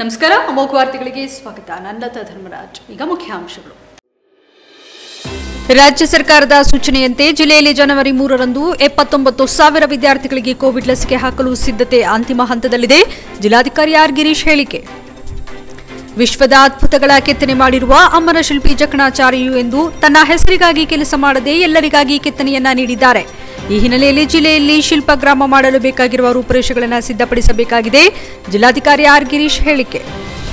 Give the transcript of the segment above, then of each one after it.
ನಮಸ್ಕಾರ ಅಮೋಘ ವಾರ್ತೆಗಳಿಗೆ ಸ್ವಾಗತ ನನ್ನತ ಧರ್ಮರಾಜ್ ಈಗ ಮುಖ್ಯಾಂಶಗಳು ರಾಜ್ಯ ಸರ್ಕಾರದ ಸೂಚನೆಯಂತೆ ಜಿಲ್ಲೆಯಲ್ಲಿ ಜನವರಿ ಮೂರರಂದು ಎಪ್ಪತ್ತೊಂಬತ್ತು ಸಾವಿರ ವಿದ್ಯಾರ್ಥಿಗಳಿಗೆ ಕೋವಿಡ್ ಲಸಿಕೆ ಹಾಕಲು ಸಿದ್ಧತೆ ಅಂತಿಮ ಹಂತದಲ್ಲಿದೆ ಜಿಲ್ಲಾಧಿಕಾರಿ ಆರ್ ಗಿರೀಶ್ ಹೇಳಿಕೆ ವಿಶ್ವದ ಅದ್ಭುತಗಳ ಕೆತ್ತನೆ ಮಾಡಿರುವ ಅಮರ ಶಿಲ್ಪಿ ಜಕಣಾಚಾರ್ಯು ಎಂದು ತನ್ನ ಹೆಸರಿಗಾಗಿ ಕೆಲಸ ಮಾಡದೆ ಎಲ್ಲರಿಗಾಗಿ ಕೆತ್ತನೆಯನ್ನ ನೀಡಿದ್ದಾರೆ ಈ ಹಿನ್ನೆಲೆಯಲ್ಲಿ ಜಿಲ್ಲೆಯಲ್ಲಿ ಶಿಲ್ಪಗ್ರಾಮ ಮಾಡಲು ಬೇಕಾಗಿರುವ ರೂಪುರೇಷೆಗಳನ್ನು ಸಿದ್ಧಪಡಿಸಬೇಕಾಗಿದೆ ಜಿಲ್ಲಾಧಿಕಾರಿ ಆರ್ ಗಿರೀಶ್ ಹೇಳಿಕೆ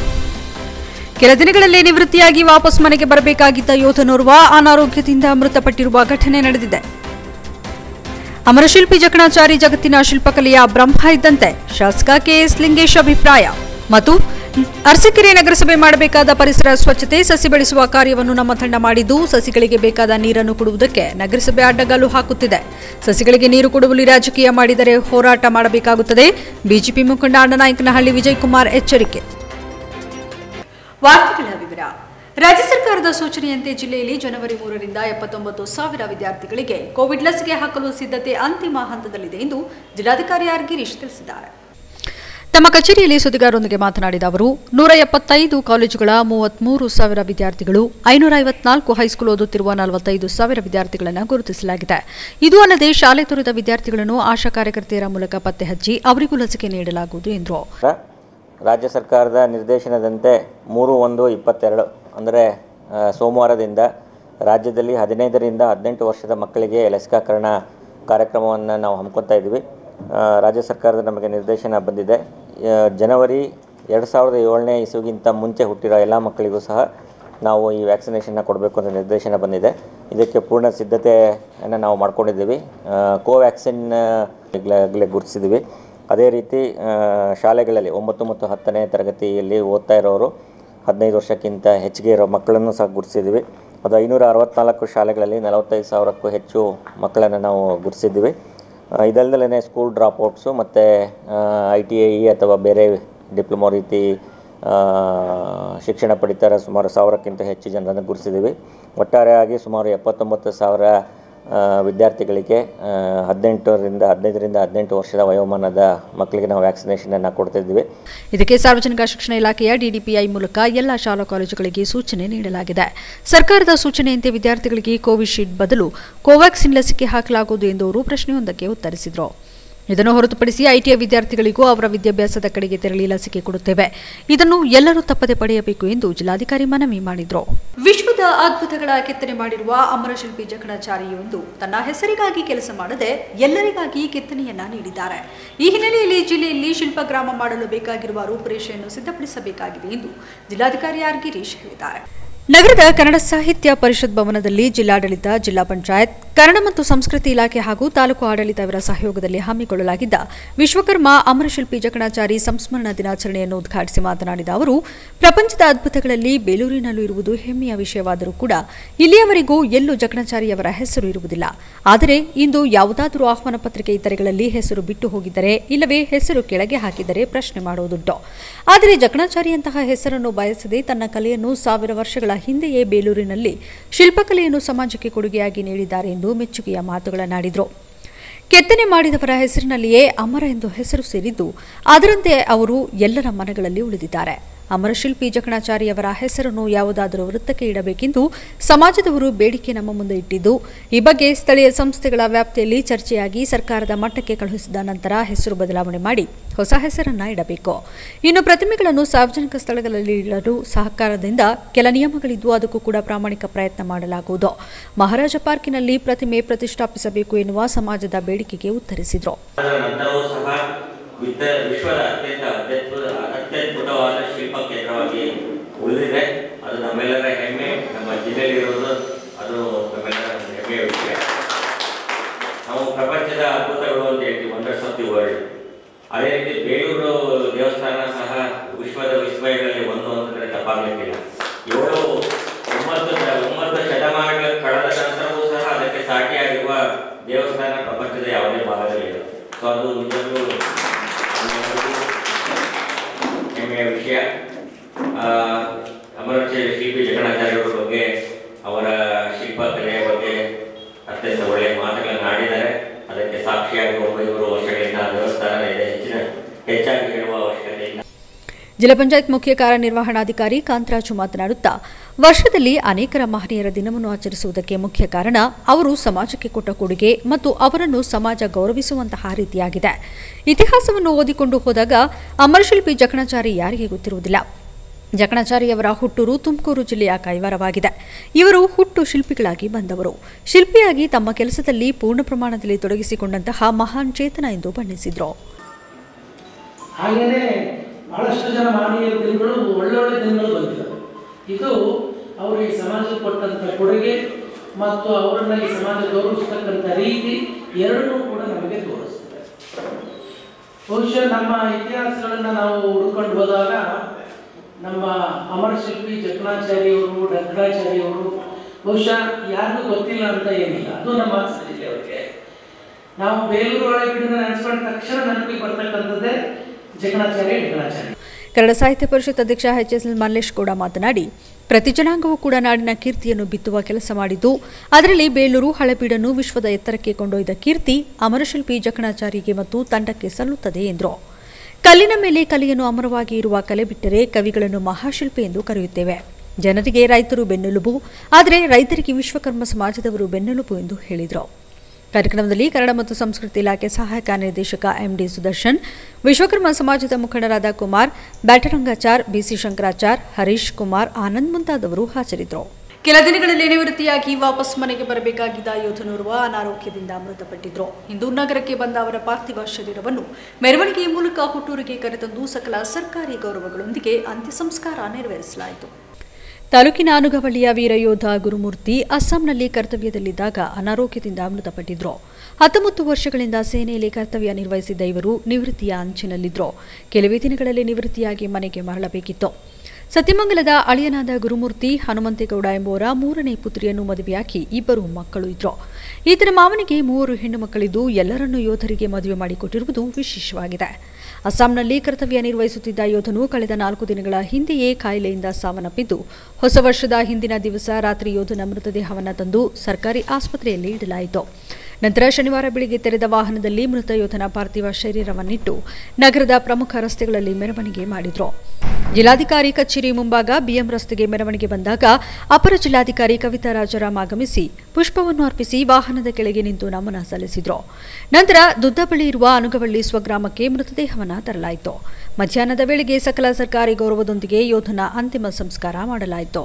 ಕೆಲ ದಿನಗಳಲ್ಲೇ ನಿವೃತ್ತಿಯಾಗಿ ವಾಪಸ್ ಮನೆಗೆ ಬರಬೇಕಾಗಿದ್ದ ಯೋಧನೋರ್ವ ಅನಾರೋಗ್ಯದಿಂದ ಮೃತಪಟ್ಟಿರುವ ಘಟನೆ ನಡೆದಿದೆ ಅಮರಶಿಲ್ಪಿ ಜಕಣಾಚಾರಿ ಜಗತ್ತಿನ ಶಿಲ್ಪಕಲೆಯ ಬ್ರಹ್ಮ ಇದ್ದಂತೆ ಶಾಸಕ ಕೆಎಸ್ ಲಿಂಗೇಶ್ ಅಭಿಪ್ರಾಯ ಮತ್ತು ಅರಸಕೆರೆ ನಗರಸಭೆ ಮಾಡಬೇಕಾದ ಪರಿಸರ ಸ್ವಚ್ಛತೆ ಸಸಿ ಬೆಳೆಸುವ ಕಾರ್ಯವನ್ನು ನಮ್ಮ ತಂಡ ಮಾಡಿದ್ದು ಸಸಿಗಳಿಗೆ ಬೇಕಾದ ನೀರನ್ನು ಕೊಡುವುದಕ್ಕೆ ನಗರಸಭೆ ಅಡ್ಡಗಾಲು ಹಾಕುತ್ತಿದೆ ಸಸಿಗಳಿಗೆ ನೀರು ಕೊಡುವಲ್ಲಿ ರಾಜಕೀಯ ಮಾಡಿದರೆ ಹೋರಾಟ ಮಾಡಬೇಕಾಗುತ್ತದೆ ಬಿಜೆಪಿ ಮುಖಂಡ ಅಣ್ಣನಾಯಕನಹಳ್ಳಿ ವಿಜಯ್ ಕುಮಾರ್ ಎಚ್ಚರಿಕೆ ವಾರ್ತೆಗಳ ವಿವರ ರಾಜ್ಯ ಸರ್ಕಾರದ ಸೂಚನೆಯಂತೆ ಜಿಲ್ಲೆಯಲ್ಲಿ ಜನವರಿ ಮೂರರಿಂದ ಎಪ್ಪತ್ತೊಂಬತ್ತು ಸಾವಿರ ವಿದ್ಯಾರ್ಥಿಗಳಿಗೆ ಕೋವಿಡ್ ಲಸಿಕೆ ಹಾಕಲು ಸಿದ್ಧತೆ ಅಂತಿಮ ಹಂತದಲ್ಲಿದೆ ಎಂದು ಜಿಲ್ಲಾಧಿಕಾರಿ ಆರ್ ಗಿರೀಶ್ ತಿಳಿಸಿದ್ದಾರೆ ತಮ್ಮ ಕಚೇರಿಯಲ್ಲಿ ಸುದ್ದಿಗಾರರೊಂದಿಗೆ ಮಾತನಾಡಿದ ಅವರು ನೂರ ಎಪ್ಪತ್ತೈದು ಕಾಲೇಜುಗಳ ಮೂವತ್ಮೂರು ಸಾವಿರ ವಿದ್ಯಾರ್ಥಿಗಳು ಐನೂರ ಐವತ್ನಾಲ್ಕು ಹೈಸ್ಕೂಲ್ ಓದುತ್ತಿರುವ ನಲವತ್ತೈದು ಸಾವಿರ ವಿದ್ಯಾರ್ಥಿಗಳನ್ನು ಗುರುತಿಸಲಾಗಿದೆ ಇದು ಅಲ್ಲದೆ ಶಾಲೆ ತೊರೆದ ವಿದ್ಯಾರ್ಥಿಗಳನ್ನು ಆಶಾ ಕಾರ್ಯಕರ್ತೆಯರ ಮೂಲಕ ಪತ್ತೆ ಹಚ್ಚಿ ಅವರಿಗೂ ಲಸಿಕೆ ನೀಡಲಾಗುವುದು ಎಂದರು ರಾಜ್ಯ ಸರ್ಕಾರದ ನಿರ್ದೇಶನದಂತೆ ಮೂರು ಒಂದು ಇಪ್ಪತ್ತೆರಡು ಅಂದರೆ ಆ, ಸೋಮವಾರದಿಂದ ರಾಜ್ಯದಲ್ಲಿ ಹದಿನೈದರಿಂದ ಹದಿನೆಂಟು ವರ್ಷದ ಮಕ್ಕಳಿಗೆ ಲಸಿಕಾಕರಣ ಕಾರ್ಯಕ್ರಮವನ್ನು ನಾವು ಹಮ್ಮಿಕೊತಾ ಇದ್ದೀವಿ ಆ, ರಾಜ್ಯ ಸರ್ಕಾರದ ನಮಗೆ ನಿರ್ದೇಶನ ಬಂದಿದೆ ಆ, ಜನವರಿ ಎರಡು ಸಾವಿರದ ಏಳನೇ ಇಸುವಿಗಿಂತ ಮುಂಚೆ ಹುಟ್ಟಿರೋ ಎಲ್ಲ ಮಕ್ಕಳಿಗೂ ಸಹ ನಾವು ಈ ವ್ಯಾಕ್ಸಿನೇಷನ್ನ ಕೊಡಬೇಕು ಅಂತ ನಿರ್ದೇಶನ ಬಂದಿದೆ ಇದಕ್ಕೆ ಪೂರ್ಣ ಸಿದ್ಧತೆಯನ್ನು ನಾವು ಮಾಡ್ಕೊಂಡಿದ್ದೀವಿ ಆ, ಕೋವ್ಯಾಕ್ಸಿನ್ ಈಗಲೇ ಗುರುತಿಸಿದ್ದೀವಿ ಅದೇ ರೀತಿ ಆ, ಶಾಲೆಗಳಲ್ಲಿ ಒಂಬತ್ತು ಮತ್ತು ಹತ್ತನೇ ತರಗತಿಯಲ್ಲಿ ಓದ್ತಾ ಇರೋರು ಹದಿನೈದು ವರ್ಷಕ್ಕಿಂತ ಹೆಚ್ಚಿಗೆ ಇರೋ ಮಕ್ಕಳನ್ನು ಸಹ ಗುರುತಿಸಿದ್ದೀವಿ ಅದು ಐನೂರ ಅರವತ್ನಾಲ್ಕು ಶಾಲೆಗಳಲ್ಲಿ ನಲವತ್ತೈದು ಸಾವಿರಕ್ಕೂ ಹೆಚ್ಚು ಮಕ್ಕಳನ್ನು ನಾವು ಗುರುತಿಸಿದ್ದೀವಿ ಆ, ಇದಲ್ದಲೇ ಸ್ಕೂಲ್ ಡ್ರಾಪ್ಔಟ್ಸು ಮತ್ತು ಐ ಟಿ ಐ ಅಥವಾ ಬೇರೆ ಡಿಪ್ಲೊಮೊ ರೀತಿ ಆ, ಶಿಕ್ಷಣ ಪಡಿತಾರೆ ಸುಮಾರು ಸಾವಿರಕ್ಕಿಂತ ಹೆಚ್ಚು ಜನರನ್ನು ಗುರುತಿಸಿದ್ದೀವಿ ಒಟ್ಟಾರೆಯಾಗಿ ಸುಮಾರು ಎಪ್ಪತ್ತೊಂಬತ್ತು ಸಾವಿರ ಆ, ವಿದ್ಯಾರ್ಥಿಗಳಿಗೆ ಆ, ಹದಿನೆಂಟರಿಂದ ಹದಿನೈದರಿಂದ ಹದಿನೆಂಟು ವರ್ಷದ ವಯೋಮಾನದ ಮಕ್ಕಳಿಗೆ ನಾವು ವ್ಯಾಕ್ಸಿನೇಷನನ್ನು ಕೊಡ್ತಿದ್ವಿ ಇದಕ್ಕೆ ಸಾರ್ವಜನಿಕ ಶಿಕ್ಷಣ ಇಲಾಖೆಯ ಡಿಡಿಪಿಐ ಮೂಲಕ ಎಲ್ಲ ಶಾಲಾ ಕಾಲೇಜುಗಳಿಗೆ ಸೂಚನೆ ನೀಡಲಾಗಿದೆ ಸರ್ಕಾರದ ಸೂಚನೆಯಂತೆ ವಿದ್ಯಾರ್ಥಿಗಳಿಗೆ ಕೋವಿಶೀಲ್ಡ್ ಬದಲು ಕೋವ್ಯಾಕ್ಸಿನ್ ಲಸಿಕೆ ಹಾಕಲಾಗುವುದು ಎಂದು ಅವರು ಪ್ರಶ್ನೆಯೊಂದಕ್ಕೆ ಉತ್ತರಿಸಿದರು ಇದನ್ನು ಹೊರತುಪಡಿಸಿ ಐಟಿಐ ವಿದ್ಯಾರ್ಥಿಗಳಿಗೂ ಅವರ ವಿದ್ಯಾಭ್ಯಾಸದ ಕಡೆಗೆ ತೆರಳಿ ಲಸಿಕೆ ಕೊಡುತ್ತೇವೆ ಇದನ್ನು ಎಲ್ಲರೂ ತಪ್ಪದೆ ಪಡೆಯಬೇಕು ಎಂದು ಜಿಲ್ಲಾಧಿಕಾರಿ ಮನವಿ ಮಾಡಿದರು ವಿಶ್ವದ ಅದ್ಭುತಗಳ ಕೆತ್ತನೆ ಮಾಡಿರುವ ಅಮರಶಿಲ್ಪಿ ಜಕಣಾಚಾರ್ಯು ಎಂದು ತನ್ನ ಹೆಸರಿಗಾಗಿ ಕೆಲಸ ಮಾಡದೆ ಎಲ್ಲರಿಗಾಗಿ ಕೆತ್ತನೆಯನ್ನ ನೀಡಿದ್ದಾರೆ ಈ ಹಿನ್ನೆಲೆಯಲ್ಲಿ ಜಿಲ್ಲೆಯಲ್ಲಿ ಶಿಲ್ಪಗ್ರಾಮ ಮಾಡಲು ಬೇಕಾಗಿರುವ ರೂಪುರೇಷೆಯನ್ನು ಸಿದ್ಧಪಡಿಸಬೇಕಾಗಿದೆ ಎಂದು ಜಿಲ್ಲಾಧಿಕಾರಿ ಆರ್ ಗಿರೀಶ್ ಹೇಳಿದ್ದಾರೆ ನಗರದ ಕನ್ನಡ ಸಾಹಿತ್ಯ ಪರಿಷತ್ ಭವನದಲ್ಲಿ ಜಿಲ್ಲಾಡಳಿತ ಜಿಲ್ಲಾ ಪಂಚಾಯತ್ ಕನ್ನಡ ಮತ್ತು ಸಂಸ್ಕೃತಿ ಇಲಾಖೆ ಹಾಗೂ ತಾಲೂಕು ಆಡಳಿತ ಇವರ ಸಹಯೋಗದಲ್ಲಿ ಹಮ್ಮಿಕೊಳ್ಳಲಾಗಿದ್ದ ವಿಶ್ವಕರ್ಮ ಅಮರಶಿಲ್ಪಿ ಜಕಣಾಚಾರಿ ಸಂಸ್ಮರಣ ದಿನಾಚರಣೆಯನ್ನು ಉದ್ಘಾಟಿಸಿ ಮಾತನಾಡಿದ ಅವರು ಪ್ರಪಂಚದ ಅದ್ಭುತಗಳಲ್ಲಿ ಬೇಲೂರಿನಲ್ಲೂ ಇರುವುದು ಹೆಮ್ಮೆಯ ವಿಷಯವಾದರೂ ಕೂಡ ಇಲ್ಲಿಯವರೆಗೂ ಎಲ್ಲೂ ಜಕಣಾಚಾರಿಯವರ ಹೆಸರು ಇರುವುದಿಲ್ಲ ಆದರೆ ಇಂದು ಯಾವುದಾದರೂ ಆಹ್ವಾನ ಪತ್ರಿಕೆ ಇತರೆಗಳಲ್ಲಿ ಹೆಸರು ಬಿಟ್ಟು ಹೋಗಿದ್ದರೆ ಇಲ್ಲವೇ ಹೆಸರು ಕೆಳಗೆ ಹಾಕಿದರೆ ಪ್ರಶ್ನೆ ಮಾಡುವುದುಂಟು ಆದರೆ ಜಕಣಾಚಾರಿಯಂತಹ ಹೆಸರನ್ನು ಬಯಸದೆ ತನ್ನ ಕಲೆಯನ್ನು ಸಾವಿರ ವರ್ಷಗಳ ಹಿಂದೆಯೇ ಬೇಲೂರಿನಲ್ಲಿ ಶಿಲ್ಪಕಲೆಯನ್ನು ಸಮಾಜಕ್ಕೆ ಕೊಡುಗೆಯಾಗಿ ನೀಡಿದ್ದಾರೆ ಎಂದು ಮೆಚ್ಚುಗೆಯ ಮಾತುಗಳನ್ನಾಡಿದರು ಕೆತ್ತನೆ ಮಾಡಿದವರ ಹೆಸರಿನಲ್ಲಿಯೇ ಅಮರ ಎಂದು ಹೆಸರು ಸೇರಿದ್ದು ಅದರಂತೆ ಅವರು ಎಲ್ಲರ ಮನಗಳಲ್ಲಿ ಉಳಿದಿದ್ದಾರೆ ಅಮರಶಿಲ್ಪಿ ಜಕಣಾಚಾರಿಯವರ ಹೆಸರನ್ನು ಯಾವುದಾದರೂ ವೃತ್ತಕ್ಕೆ ಇಡಬೇಕೆಂದು ಸಮಾಜದವರು ಬೇಡಿಕೆ ನಮ್ಮ ಮುಂದೆ ಇಟ್ಟಿದ್ದು ಈ ಬಗ್ಗೆ ಸ್ಥಳೀಯ ಸಂಸ್ಥೆಗಳ ವ್ಯಾಪ್ತಿಯಲ್ಲಿ ಚರ್ಚೆಯಾಗಿ ಸರ್ಕಾರದ ಮಟ್ಟಕ್ಕೆ ಕಳುಹಿಸಿದ ನಂತರ ಹೆಸರು ಬದಲಾವಣೆ ಮಾಡಿ ಹೊಸ ಹೆಸರನ್ನ ಇಡಬೇಕು ಇನ್ನು ಪ್ರತಿಮೆಗಳನ್ನು ಸಾರ್ವಜನಿಕ ಸ್ಥಳಗಳಲ್ಲಿ ಇಡಲು ಸಹಕಾರದಿಂದ ಕೆಲ ನಿಯಮಗಳಿದ್ದು ಅದಕ್ಕೂ ಕೂಡ ಪ್ರಾಮಾಣಿಕ ಪ್ರಯತ್ನ ಮಾಡಲಾಗುವುದು ಮಹಾರಾಜ ಪಾರ್ಕಿನಲ್ಲಿ ಪ್ರತಿಮೆ ಪ್ರತಿಷ್ಠಾಪಿಸಬೇಕು ಎನ್ನುವ ಸಮಾಜದ ಬೇಡಿಕೆಗೆ ಉತ್ತರಿಸಿದರು ಅದರ ನಂತರವೂ ಸಹ ವಿದ್ಯ ವಿಶ್ವದ ಅತ್ಯಂತ ಅತ್ಯದ್ಭುತ ಅತ್ಯದ್ಭುತವಾದ ಶಿಲ್ಪ ಕೇಂದ್ರವಾಗಿ ಉಳಿದಿದೆ ಅದು ನಮ್ಮೆಲ್ಲರ ಹೆಮ್ಮೆ ನಮ್ಮ ಜಿಲ್ಲೆಯಲ್ಲಿರುವುದು ಅದು ನಮ್ಮೆಲ್ಲರ ಒಂದು ಹೆಮ್ಮೆಯ ವಿಷಯ ನಾವು ಪ್ರಪಂಚದ ಅದ್ಭುತಗಳು ಅಂತ ಹೇಳ್ತೀವಿ ವಂಡರ್ಸ್ ಆಫ್ ದಿ ವರ್ಲ್ಡ್ ಅದೇ ರೀತಿ ಬೇಲೂರು ದೇವಸ್ಥಾನ ಸಹ ವಿಶ್ವದ ವಿಸ್ಮಯಗಳಲ್ಲಿ ಒಂದು ಅಂತಂದ್ರೆ ತಪ್ಪಾಗಲಿಕ್ಕಿಲ್ಲ ಏಳು ಒಂಬತ್ತು ಶ- ಒಂಬತ್ತು ಶತಮಾನಗಳ ಕಳೆದ ನಂತರವೂ ಸಹ ಅದಕ್ಕೆ ಸಾಟಿಯಾಗಿರುವ ದೇವಸ್ಥಾನ ಪ್ರಪಂಚದ ಯಾವುದೇ ಭಾಗದಲ್ಲಿ ಇಲ್ಲ ಸೊ ಅದು ನಿಜಕ್ಕೂ ನಮ್ಮೆಲ್ಲರಿಗೂ ಹೆಮ್ಮೆಯ ವಿಷಯ ಆ, ಅಮರಚೆ ಶಿಲ್ಪಿ ಜಗಣಾಚಾರ್ಯವರ ಬಗ್ಗೆ ಅವರ ಶಿಲ್ಪಕಲೆಯ ಬಗ್ಗೆ ಅತ್ಯಂತ ಒಳ್ಳೆಯ ಮಾತುಗಳನ್ನು ಆಡಿದ್ದಾರೆ ಅದಕ್ಕೆ ಸಾಕ್ಷಿಯಾಗಿ ಒಂಬೈನೂರು ವರ್ಷಗಳಿಂದ ಆ ದೇವಸ್ಥಾನ ಇದೆ ಹೆಚ್ಚಿನ ಹೆಚ್ಚಾಗಿ ಹೇಳುವ ಅವಶ್ಯಕತೆ ಇಲ್ಲ ಜಿಲ್ಲಾ ಪಂಚಾಯತ್ ಮುಖ್ಯ ಕಾರ್ಯನಿರ್ವಹಣಾಧಿಕಾರಿ ಕಾಂತರಾಜು ಮಾತನಾಡುತ್ತಾ ವರ್ಷದಲ್ಲಿ ಅನೇಕರ ಮಹನೀಯರ ದಿನವನ್ನು ಆಚರಿಸುವುದಕ್ಕೆ ಮುಖ್ಯ ಕಾರಣ ಅವರು ಸಮಾಜಕ್ಕೆ ಕೊಟ್ಟ ಕೊಡುಗೆ ಮತ್ತು ಅವರನ್ನು ಸಮಾಜ ಗೌರವಿಸುವಂತಹ ರೀತಿಯಾಗಿದೆ ಇತಿಹಾಸವನ್ನು ಓದಿಕೊಂಡು ಹೋದಾಗ ಅಮರಶಿಲ್ಪಿ ಜಕಣಾಚಾರಿ ಯಾರಿಗೆ ಗೊತ್ತಿರುವುದಿಲ್ಲ ಜಕಣಾಚಾರಿಯವರ ಹುಟ್ಟೂರು ತುಮಕೂರು ಜಿಲ್ಲೆಯ ಕೈವಾರವಾಗಿದೆ ಇವರು ಹುಟ್ಟು ಶಿಲ್ಪಿಗಳಾಗಿ ಬಂದವರು ಶಿಲ್ಪಿಯಾಗಿ ತಮ್ಮ ಕೆಲಸದಲ್ಲಿ ಪೂರ್ಣ ಪ್ರಮಾಣದಲ್ಲಿ ತೊಡಗಿಸಿಕೊಂಡಂತಹ ಮಹಾನ್ ಚೇತನ ಎಂದು ಬಣ್ಣಿಸಿದರು ಹಾಗೆಯೇ ಬಹಳಷ್ಟು ಜನ ಮಾನವೀಯ ದಿನಗಳು ಒಳ್ಳೊಳ್ಳೆ ದಿನಗಳು ಬಂದಿದ್ದಾವೆ ಇದು ಅವರು ಈ ಸಮಾಜಕ್ಕೆ ಕೊಟ್ಟಂಥ ಕೊಡುಗೆ ಮತ್ತು ಅವರನ್ನ ಈ ಸಮಾಜ ಗೌರವಿಸ್ತಕ್ಕಂಥ ರೀತಿ ಎರಡನ್ನೂ ಕೂಡ ನಮಗೆ ತೋರಿಸ್ತದೆ ಬಹುಶಃ ನಮ್ಮ ಇತಿಹಾಸಗಳನ್ನು ನಾವು ಹುಡ್ಕೊಂಡು ಹೋದಾಗ ನಮ್ಮ ಅಮರ ಶಿಲ್ಪಿ ಜಕಣಾಚಾರ್ಯವರು ಡಗ್ರಾಚಾರ್ಯವರು ಬಹುಶಃ ಯಾರಿಗೂ ಗೊತ್ತಿಲ್ಲ ಅಂತ ಏನಿಲ್ಲ ಅದು ನಮ್ಮ ಹಾಸನ ಜಿಲ್ಲೆಯವರಿಗೆ ನಾವು ಬೇಲೂರು ಒಳಗಿನ ನೆನೆಸ್ಕೊಂಡ ತಕ್ಷಣ ನೆನಪಿಗೆ ಬರ್ತಕ್ಕಂಥದ್ದೇ ಜಕಣಾಚಾರ್ಯ ಡಗ್ರಾಚಾರ್ಯ ಕನ್ನಡ ಸಾಹಿತ್ಯ ಪರಿಷತ್ ಅಧ್ಯಕ್ಷ ಎಚ್ ಎಸ್ ಎಲ್ ಮಲ್ಲೇಶ್ ಕೂಡ ಮಾತನಾಡಿ ಪ್ರತಿ ಜನಾಂಗವೂ ಕೂಡ ನಾಡಿನ ಕೀರ್ತಿಯನ್ನು ಬಿತ್ತುವ ಕೆಲಸ ಮಾಡಿದ್ದು ಅದರಲ್ಲಿ ಬೇಲೂರು ಹಳೆಬೀಡನ್ನು ವಿಶ್ವದ ಎತ್ತರಕ್ಕೆ ಕೊಂಡೊಯ್ದ ಕೀರ್ತಿ ಅಮರಶಿಲ್ಪಿ ಜಕಣಾಚಾರಿಗೆ ಮತ್ತು ತಂಡಕ್ಕೆ ಸಲ್ಲುತ್ತದೆ ಎಂದರು ಕಲ್ಲಿನ ಮೇಲೆ ಕಲೆಯನ್ನು ಅಮರವಾಗಿ ಇರುವ ಕಲೆ ಬಿಟ್ಟರೆ ಕವಿಗಳನ್ನು ಮಹಾಶಿಲ್ಪಿ ಎಂದು ಕರೆಯುತ್ತೇವೆ ಜನರಿಗೆ ರೈತರು ಬೆನ್ನೆಲುಬು ಆದರೆ ರೈತರಿಗೆ ವಿಶ್ವಕರ್ಮ ಸಮಾಜದವರು ಬೆನ್ನೆಲುಬು ಎಂದು ಹೇಳಿದರು ಕಾರ್ಯಕ್ರಮದಲ್ಲಿ ಕನ್ನಡ ಮತ್ತು ಸಂಸ್ಕೃತಿ ಇಲಾಖೆ ಸಹಾಯಕ ನಿರ್ದೇಶಕ ಎಂಡಿ ಸುದರ್ಶನ್ ವಿಶ್ವಕರ್ಮ ಸಮಾಜದ ಮುಖಂಡರಾದ ಕುಮಾರ್ ಬ್ಯಾಟರಂಗಾಚಾರ್ ಬಿಸಿ ಶಂಕರಾಚಾರ್ ಹರೀಶ್ ಕುಮಾರ್ ಆನಂದ್ ಮುಂತಾದವರು ಹಾಜರಿದ್ದರು ಕೆಲ ದಿನಗಳಲ್ಲಿ ನಿವೃತ್ತಿಯಾಗಿ ವಾಪಸ್ ಮನೆಗೆ ಬರಬೇಕಾಗಿದ್ದ ಯೋಧನೋರ್ವ ಅನಾರೋಗ್ಯದಿಂದ ಮೃತಪಟ್ಟಿದ್ರು ಇಂದು ನಗರಕ್ಕೆ ಬಂದ ಅವರ ಪಾರ್ಥಿವ ಶರೀರವನ್ನು ಮೆರವಣಿಗೆಯ ಮೂಲಕ ಹುಟ್ಟೂರಿಗೆ ಕರೆತಂದು ಸಕಲ ಸರ್ಕಾರಿ ಗೌರವಗಳೊಂದಿಗೆ ಅಂತ್ಯ ಸಂಸ್ಕಾರ ನೆರವೇರಿಸಲಾಯಿತು ತಾಲೂಕಿನ ಅನುಗವಳ್ಳಿಯ ವೀರಯೋಧ ಗುರುಮೂರ್ತಿ ಅಸ್ಸಾಂನಲ್ಲಿ ಕರ್ತವ್ಯದಲ್ಲಿದ್ದಾಗ ಅನಾರೋಗ್ಯದಿಂದ ಮೃತಪಟ್ಟಿದ್ರು ಹತ್ತೊಂಬತ್ತು ವರ್ಷಗಳಿಂದ ಸೇನೆಯಲ್ಲಿ ಕರ್ತವ್ಯ ನಿರ್ವಹಿಸಿದ್ದ ಇವರು ನಿವೃತ್ತಿಯ ಅಂಚಿನಲ್ಲಿದ್ರು ಕೆಲವೇ ದಿನಗಳಲ್ಲಿ ನಿವೃತ್ತಿಯಾಗಿ ಮನೆಗೆ ಮರಳಬೇಕಿತ್ತು ಸತ್ಯಮಂಗಲದ ಅಳಿಯನಾದ ಗುರುಮೂರ್ತಿ ಹನುಮಂತೇಗೌಡ ಎಂಬುವರ ಮೂರನೇ ಪುತ್ರಿಯನ್ನು ಮದುವೆಯಾಗಿ ಇಬ್ಬರು ಮಕ್ಕಳು ಇದ್ರು ಈತನ ಮಾವನಿಗೆ ಮೂವರು ಹೆಣ್ಣು ಮಕ್ಕಳಿದ್ದು ಎಲ್ಲರನ್ನೂ ಯೋಧರಿಗೆ ಮದುವೆ ಮಾಡಿಕೊಟ್ಟಿರುವುದು ವಿಶೇಷವಾಗಿದೆ ಅಸ್ಸಾಂನಲ್ಲಿ ಕರ್ತವ್ಯ ನಿರ್ವಹಿಸುತ್ತಿದ್ದ ಯೋಧನು ಕಳೆದ ನಾಲ್ಕು ದಿನಗಳ ಹಿಂದೆಯೇ ಕಾಯಿಲೆಯಿಂದ ಸಾವನ್ನಪ್ಪಿದ್ದು ಹೊಸ ವರ್ಷದ ಹಿಂದಿನ ದಿವಸ ರಾತ್ರಿ ಯೋಧನ ಮೃತದೇಹವನ್ನು ತಂದು ಸರ್ಕಾರಿ ಆಸ್ಪತ್ರೆಯಲ್ಲಿ ಇಡಲಾಯಿತು ನಂತರ ಶನಿವಾರ ಬೆಳಿಗ್ಗೆ ತೆರೆದ ವಾಹನದಲ್ಲಿ ಮೃತ ಯೋಧನ ಪಾರ್ಥಿವ ಶರೀರವನ್ನಿಟ್ಟು ನಗರದ ಪ್ರಮುಖ ರಸ್ತೆಗಳಲ್ಲಿ ಮೆರವಣಿಗೆ ಮಾಡಿದ್ರು ಜಿಲ್ಲಾಧಿಕಾರಿ ಕಚೇರಿ ಮುಂಭಾಗ ಬಿಎಂ ರಸ್ತೆಗೆ ಮೆರವಣಿಗೆ ಬಂದಾಗ ಅಪರ ಜಿಲ್ಲಾಧಿಕಾರಿ ಕವಿತಾ ರಾಜಾರಾಮ್ ಆಗಮಿಸಿ ಪುಷ್ಪವನ್ನು ಅರ್ಪಿಸಿ ವಾಹನದ ಕೆಳಗೆ ನಿಂತು ನಮನ ಸಲ್ಲಿಸಿದ್ರು ನಂತರ ದುದ್ದ ಬಳಿ ಇರುವ ಅನುಗವಳ್ಳಿ ಸ್ವಗ್ರಾಮಕ್ಕೆ ಮೃತದೇಹವನ್ನು ತರಲಾಯಿತು ಮಧ್ಯಾಹ್ನದ ವೇಳೆಗೆ ಸಕಲ ಸರ್ಕಾರಿ ಗೌರವದೊಂದಿಗೆ ಯೋಧನ ಅಂತಿಮ ಸಂಸ್ಕಾರ ಮಾಡಲಾಯಿತು